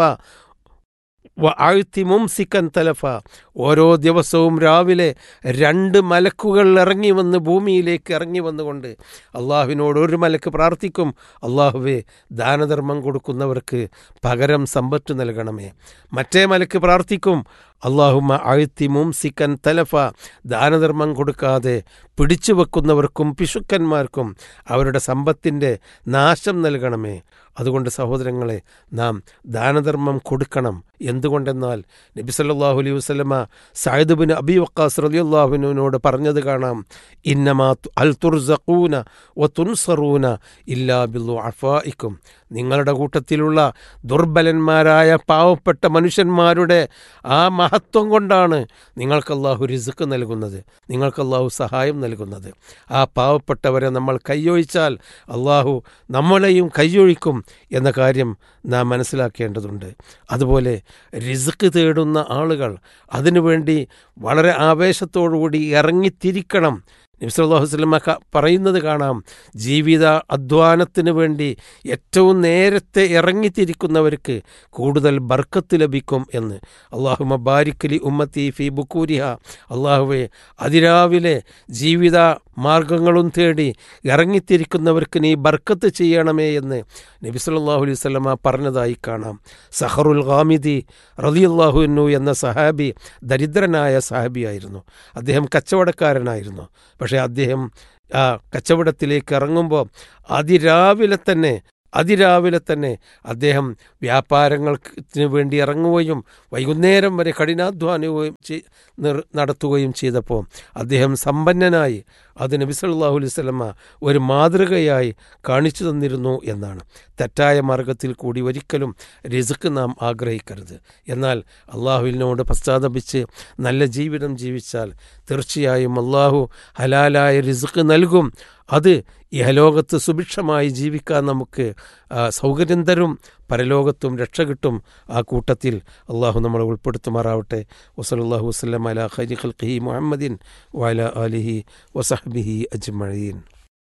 ആഴ്ത്തിമും സിക്കൻ തലഫ ഓരോ ദിവസവും രാവിലെ രണ്ട് മലക്കുകൾ ഇറങ്ങി വന്ന് ഭൂമിയിലേക്ക് ഇറങ്ങി വന്നുകൊണ്ട് അള്ളാഹുവിനോട് ഒരു മലക്ക് പ്രാർത്ഥിക്കും അള്ളാഹുവെ ദാനധർമ്മം കൊടുക്കുന്നവർക്ക് പകരം സമ്പത്ത് നൽകണമേ മറ്റേ മലക്ക് പ്രാർത്ഥിക്കും അള്ളാഹുമ അഴുത്തിമും സിക്കൻ തലഫ ദാനധർമ്മം കൊടുക്കാതെ പിടിച്ചു വെക്കുന്നവർക്കും പിശുക്കന്മാർക്കും അവരുടെ സമ്പത്തിൻ്റെ നാശം നൽകണമേ അതുകൊണ്ട് സഹോദരങ്ങളെ നാം ദാനധർമ്മം കൊടുക്കണം എന്തുകൊണ്ടെന്നാൽ നബി സല്ലല്ലാഹു അലൈഹി വസല്ലമ സഅദ് ബിൻ അബി വക്കാസ് റളിയല്ലാഹുവിനോട് പറഞ്ഞത് കാണാം ഇന്നമാ തു- അൽ തുർസഖൂന വ തുൻസറൂന ഇല്ലാ ബിദ്ദുഅഫാഇക്കും നിങ്ങളുടെ കൂട്ടത്തിലുള്ള ദുർബലന്മാരായ പാവപ്പെട്ട മനുഷ്യന്മാരുടെ ആ മഹത്വം കൊണ്ടാണ് നിങ്ങൾക്ക് അള്ളാഹു റിസുക്ക് നൽകുന്നത് നിങ്ങൾക്ക് അള്ളാഹു സഹായം നൽകുന്നത് ആ പാവപ്പെട്ടവരെ നമ്മൾ കൈയൊഴിച്ചാൽ അള്ളാഹു നമ്മളെയും കൈയൊഴിക്കും എന്ന കാര്യം നാം മനസ്സിലാക്കേണ്ടതുണ്ട് അതുപോലെ റിസ്ക് തേടുന്ന ആളുകൾ അതിനുവേണ്ടി വളരെ ആവേശത്തോടുകൂടി ഇറങ്ങിത്തിരിക്കണം നബ്സല്ലാഹു വസ്ലമ പറയുന്നത് കാണാം ജീവിത അധ്വാനത്തിന് വേണ്ടി ഏറ്റവും നേരത്തെ ഇറങ്ങിത്തിരിക്കുന്നവർക്ക് കൂടുതൽ ബർക്കത്ത് ലഭിക്കും എന്ന് അള്ളാഹു മബാരിക്കലി ഉമ്മത്തി ഫി ബുക്കൂരിഹ അള്ളാഹുവെ അതിരാവിലെ ജീവിത മാർഗങ്ങളും തേടി ഇറങ്ങിത്തിരിക്കുന്നവർക്ക് നീ ബർക്കത്ത് ചെയ്യണമേ എന്ന് നബി സല്ലല്ലാഹു അലൈഹി വസല്ലമ പറഞ്ഞതായി കാണാം സഹറുൽ ഖാമിദി റളിയല്ലാഹുന്നു എന്ന സഹാബി ദരിദ്രനായ സഹാബിയായിരുന്നു അദ്ദേഹം കച്ചവടക്കാരനായിരുന്നു പക്ഷേ അദ്ദേഹം ആ കച്ചവടത്തിലേക്ക് ഇറങ്ങുമ്പോൾ അതിരാവിലെ തന്നെ അതിരാവിലെ തന്നെ അദ്ദേഹം വ്യാപാരങ്ങൾക്ക് വേണ്ടി ഇറങ്ങുകയും വൈകുന്നേരം വരെ കഠിനാധ്വാനവും ചെയ്- നിർ- നടത്തുകയും ചെയ്തപ്പോൾ അദ്ദേഹം സമ്പന്നനായി അത് നബി സല്ലല്ലാഹു അലൈഹി വസല്ലമ ഒരു മാതൃകയായി കാണിച്ചു തന്നിരുന്നു എന്നാണ് തെറ്റായ മാർഗത്തിൽ കൂടി ഒരിക്കലും റിസ്ക് നാം ആഗ്രഹിക്കരുത് എന്നാൽ അള്ളാഹുവിനോട് പശ്ചാത്തപിച്ച് നല്ല ജീവിതം ജീവിച്ചാൽ തീർച്ചയായും അള്ളാഹു ഹലാലായ റിസ്ക് നൽകും അത് ഇഹലോകത്ത് സുഭിക്ഷമായി ജീവിക്കാൻ നമുക്ക് ആ, സൗകര്യം തരും പരലോകത്തും രക്ഷ കിട്ടും ആ കൂട്ടത്തിൽ അള്ളാഹു നമ്മളെ ഉൾപ്പെടുത്തുമാറാവട്ടെ വസലല്ലാഹു വസ്ലം അല ഖൈരി ഖൽഖിഹി മുഹമ്മദിൻ വഅല ആലിഹി വസഹ്ബിഹി അജ്മഈൻ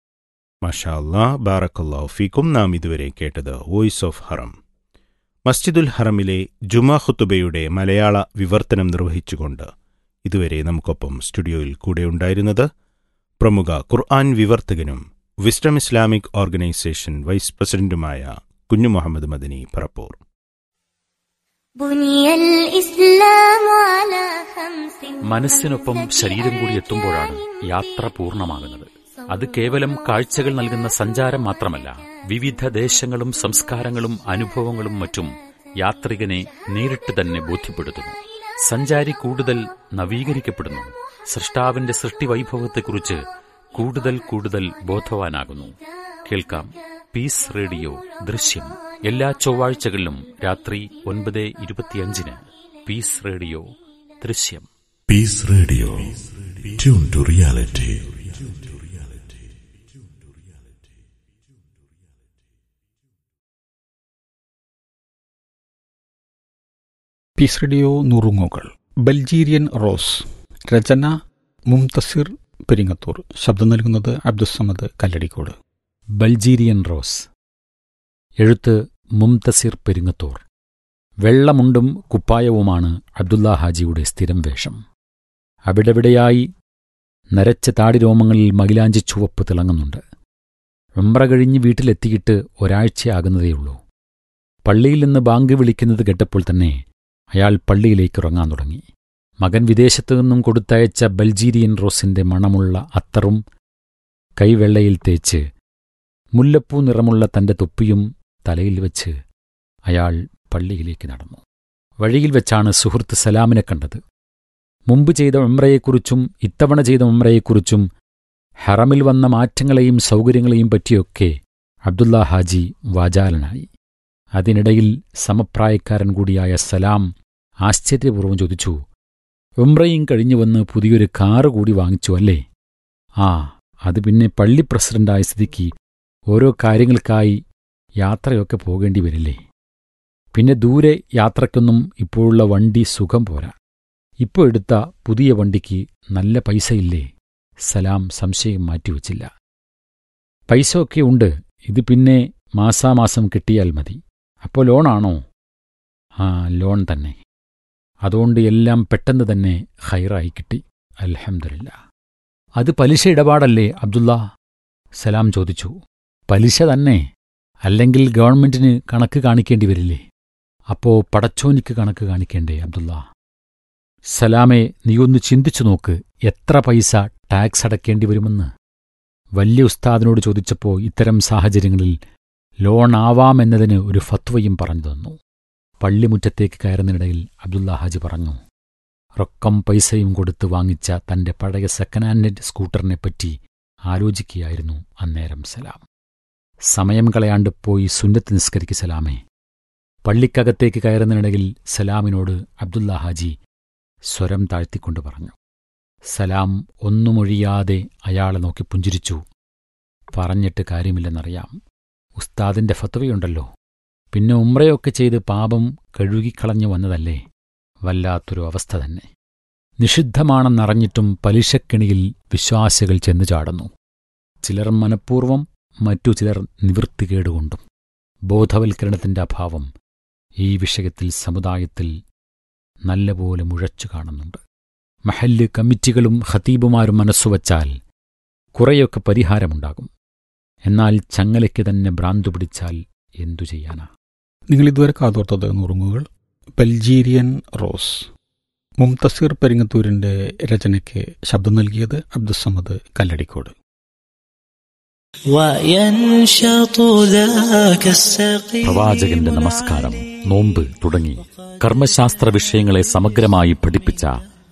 മഷാ അല്ലാ ബാറക്കല്ലാഹു ഫീക്കും നാം ഇതുവരെ കേട്ടത് വോയിസ് ഓഫ് ഹറം മസ്ജിദുൽ ഹറമിലെ ജുമാ ഖുത്തുബയുടെ മലയാള വിവർത്തനം നിർവഹിച്ചുകൊണ്ട് ഇതുവരെ നമുക്കൊപ്പം സ്റ്റുഡിയോയിൽ കൂടെയുണ്ടായിരുന്നത് പ്രമുഖ ഖുർആൻ വിവർത്തകനും വിസ്ഡം ഇസ്ലാമിക് ഓർഗനൈസേഷൻ വൈസ് പ്രസിഡന്റുമായ കുഞ്ഞു മുഹമ്മദ് മദനി പറപ്പൂർ بني الإسلام على خمس മനസ്സിനൊപ്പം ശരീരം കൂടി എത്തുമ്പോഴാണ് യാത്ര പൂർണ്ണമാകുന്നത് അത് കേവലം കാഴ്ചകൾ നൽകുന്ന സഞ്ചാരം മാത്രമല്ല വിവിധ ദേശങ്ങളും സംസ്കാരങ്ങളും അനുഭവങ്ങളും മറ്റും യാത്രികനെ നേരിട്ട് തന്നെ ബോധ്യപ്പെടുത്തുന്നു സഞ്ചാരി കൂടുതൽ നവീകരിക്കപ്പെടുന്നു സൃഷ്ടാവിന്റെ സൃഷ്ടി വൈഭവത്തെക്കുറിച്ച് കൂടുതൽ കൂടുതൽ ബോധവാനാകുന്നു കേൾക്കാം പീസ് റേഡിയോ ദൃശ്യം എല്ലാ ചൊവ്വാഴ്ചകളിലും രാത്രി ഒൻപത് ഇരുപത്തിയഞ്ചിന് Peace Radio Drishyam Peace Radio. Tune to reality. Peace Radio നുറുങ്ങുകൾ ബൽജീരിയൻ റോസ് രചന മുംതസിർ പെരിങ്ങത്തൂർ ശബ്ദം നൽകുന്നത് അബ്ദുസമദ് കല്ലടിക്കോട് ബൽജീരിയൻ റോസ് എഴുത്ത് മുംതസിർ പെരിങ്ങത്തൂർ വെള്ളമുണ്ടും കുപ്പായവുമാണ് അബ്ദുല്ല ഹാജിയുടെ സ്ഥിരം വേഷം അവിടെവിടെയായി നരച്ച താടിരോമങ്ങളിൽ മൈലാഞ്ചി ചുവപ്പ് തിളങ്ങുന്നുണ്ട് വെമ്പ്ര കഴിഞ്ഞ് വീട്ടിലെത്തിയിട്ട് ഒരാഴ്ചയാകുന്നതേയുള്ളൂ പള്ളിയിൽ നിന്ന് ബാങ്ക് വിളിക്കുന്നത് കേട്ടപ്പോൾ തന്നെ അയാൾ പള്ളിയിലേക്ക് ഉറങ്ങാൻ തുടങ്ങി മകൻ വിദേശത്തു നിന്നും കൊടുത്തയച്ച ബൽജീരിയൻ റോസിന്റെ മണമുള്ള അത്തറും കൈവെള്ളയിൽ തേച്ച് മുല്ലപ്പൂ നിറമുള്ള തന്റെ തൊപ്പിയും തലയിൽ വെച്ച് അയാൾ പള്ളിയിലേക്ക് നടന്നു വഴിയിൽ വെച്ചാണ് സുഹൃത്ത് സലാമിനെ കണ്ടത് മുമ്പ് ചെയ്ത ഉംറയെക്കുറിച്ചും ഇത്തവണ ചെയ്ത ഉംറയെക്കുറിച്ചും ഹറമിൽ വന്ന മാറ്റങ്ങളെയും സൗകര്യങ്ങളെയും പറ്റിയൊക്കെ അബ്ദുല്ല ഹാജി വാചാലനായി അതിനിടയിൽ സമപ്രായക്കാരൻ കൂടിയായ സലാം ആശ്ചര്യപൂർവ്വം ചോദിച്ചു ഉംറയും കഴിഞ്ഞു വന്ന് പുതിയൊരു കാറ് കൂടി വാങ്ങിച്ചു അല്ലേ ആ അത് പിന്നെ പള്ളി പ്രസിഡന്റായ സ്ഥിതിക്ക് ഓരോ കാര്യങ്ങൾക്കായി യാത്രയൊക്കെ പോകേണ്ടി വരില്ലേ പിന്നെ ദൂരെ യാത്രയ്ക്കൊന്നും ഇപ്പോഴുള്ള വണ്ടി സുഖം പോരാ ഇപ്പോൾ എടുത്ത പുതിയ വണ്ടിക്ക് നല്ല പൈസയില്ലേ സലാം സംശയം മാറ്റിവച്ചില്ല പൈസ ഒക്കെ ഉണ്ട് ഇത് പിന്നെ മാസാമാസം കിട്ടിയാൽ മതി അപ്പോൾ ലോണാണോ ആ ലോൺ തന്നെ അതുകൊണ്ട് എല്ലാം പെട്ടെന്ന് തന്നെ ഹൈറായി കിട്ടി അൽഹംദുലില്ല അത് പലിശ ഇടപാടല്ലേ അബ്ദുള്ള സലാം ചോദിച്ചു പലിശ തന്നെ അല്ലെങ്കിൽ ഗവൺമെന്റിന് കണക്ക് കാണിക്കേണ്ടി വരില്ലേ അപ്പോ പടച്ചോനിക്ക് കണക്ക് കാണിക്കേണ്ടേ അബ്ദുള്ള സലാമെ നീയൊന്ന് ചിന്തിച്ചു നോക്ക് എത്ര പൈസ ടാക്സ് അടയ്ക്കേണ്ടി വരുമെന്ന് വലിയ ഉസ്താദിനോട് ചോദിച്ചപ്പോൾ ഇത്തരം സാഹചര്യങ്ങളിൽ ലോൺ ആവാമെന്നതിന് ഒരു ഫത്വയും പറഞ്ഞു തന്നു പള്ളിമുറ്റത്തേക്ക് കയറുന്നതിനിടയിൽ അബ്ദുല്ല ഹാജി പറഞ്ഞു റൊക്കം പൈസയും കൊടുത്ത് വാങ്ങിച്ച തന്റെ പഴയ സെക്കൻഡ് ഹാൻഡ് സ്കൂട്ടറിനെപ്പറ്റി ആലോചിക്കുകയായിരുന്നു അന്നേരം സലാം സമയം കളയാണ്ട് പോയി സുന്നത്ത് നിസ്കരിക്ക് സലാമേ പള്ളിക്കകത്തേക്ക് കയറുന്നതിനിടയിൽ സലാമിനോട് അബ്ദുല്ല ഹാജി സ്വരം താഴ്ത്തിക്കൊണ്ട് പറഞ്ഞു സലാം ഒന്നുമൊഴിയാതെ അയാളെ നോക്കി പുഞ്ചിരിച്ചു പറഞ്ഞിട്ട് കാര്യമില്ലെന്നറിയാം ഉസ്താദിന്റെ ഫത്വയുണ്ടല്ലോ പിന്നെ ഉമ്രയൊക്കെ ചെയ്ത് പാപം കഴുകിക്കളഞ്ഞു വന്നതല്ലേ വല്ലാത്തൊരു അവസ്ഥ തന്നെ നിഷിദ്ധമാണെന്നറിഞ്ഞിട്ടും പലിശക്കെണിയിൽ വിശ്വാസികൾ ചെന്നു ചാടുന്നു ചിലർ മനഃപൂർവ്വം മറ്റു ചിലർ നിവൃത്തികേടുകൊണ്ടും ബോധവൽക്കരണത്തിന്റെ അഭാവം ഈ വിഷയത്തിൽ സമുദായത്തിൽ നല്ലപോലെ മുഴച്ചു കാണുന്നുണ്ട് മഹല്ല് കമ്മിറ്റികളും ഖതീബുമാരും മനസ്സുവച്ചാൽ കുറെയൊക്കെ പരിഹാരമുണ്ടാകും എന്നാൽ ചങ്ങലയ്ക്ക് തന്നെ ഭ്രാന്തു പിടിച്ചാൽ എന്തു ചെയ്യാനാ നിങ്ങൾ ഇതുവരെ കാതോർത്തത് നുറുങ്ങുകൾ ബൽജീരിയൻ റോസ് മുംതസീർ പെരിങ്ങത്തൂരിന്റെ രചനയ്ക്ക് ശബ്ദം നൽകിയത് അബ്ദുസമദ് കല്ലടിക്കോട് പ്രവാചകന്റെ നമസ്കാരം നോമ്പ് തുടങ്ങി കർമ്മശാസ്ത്ര വിഷയങ്ങളെ സമഗ്രമായി പഠിപ്പിച്ച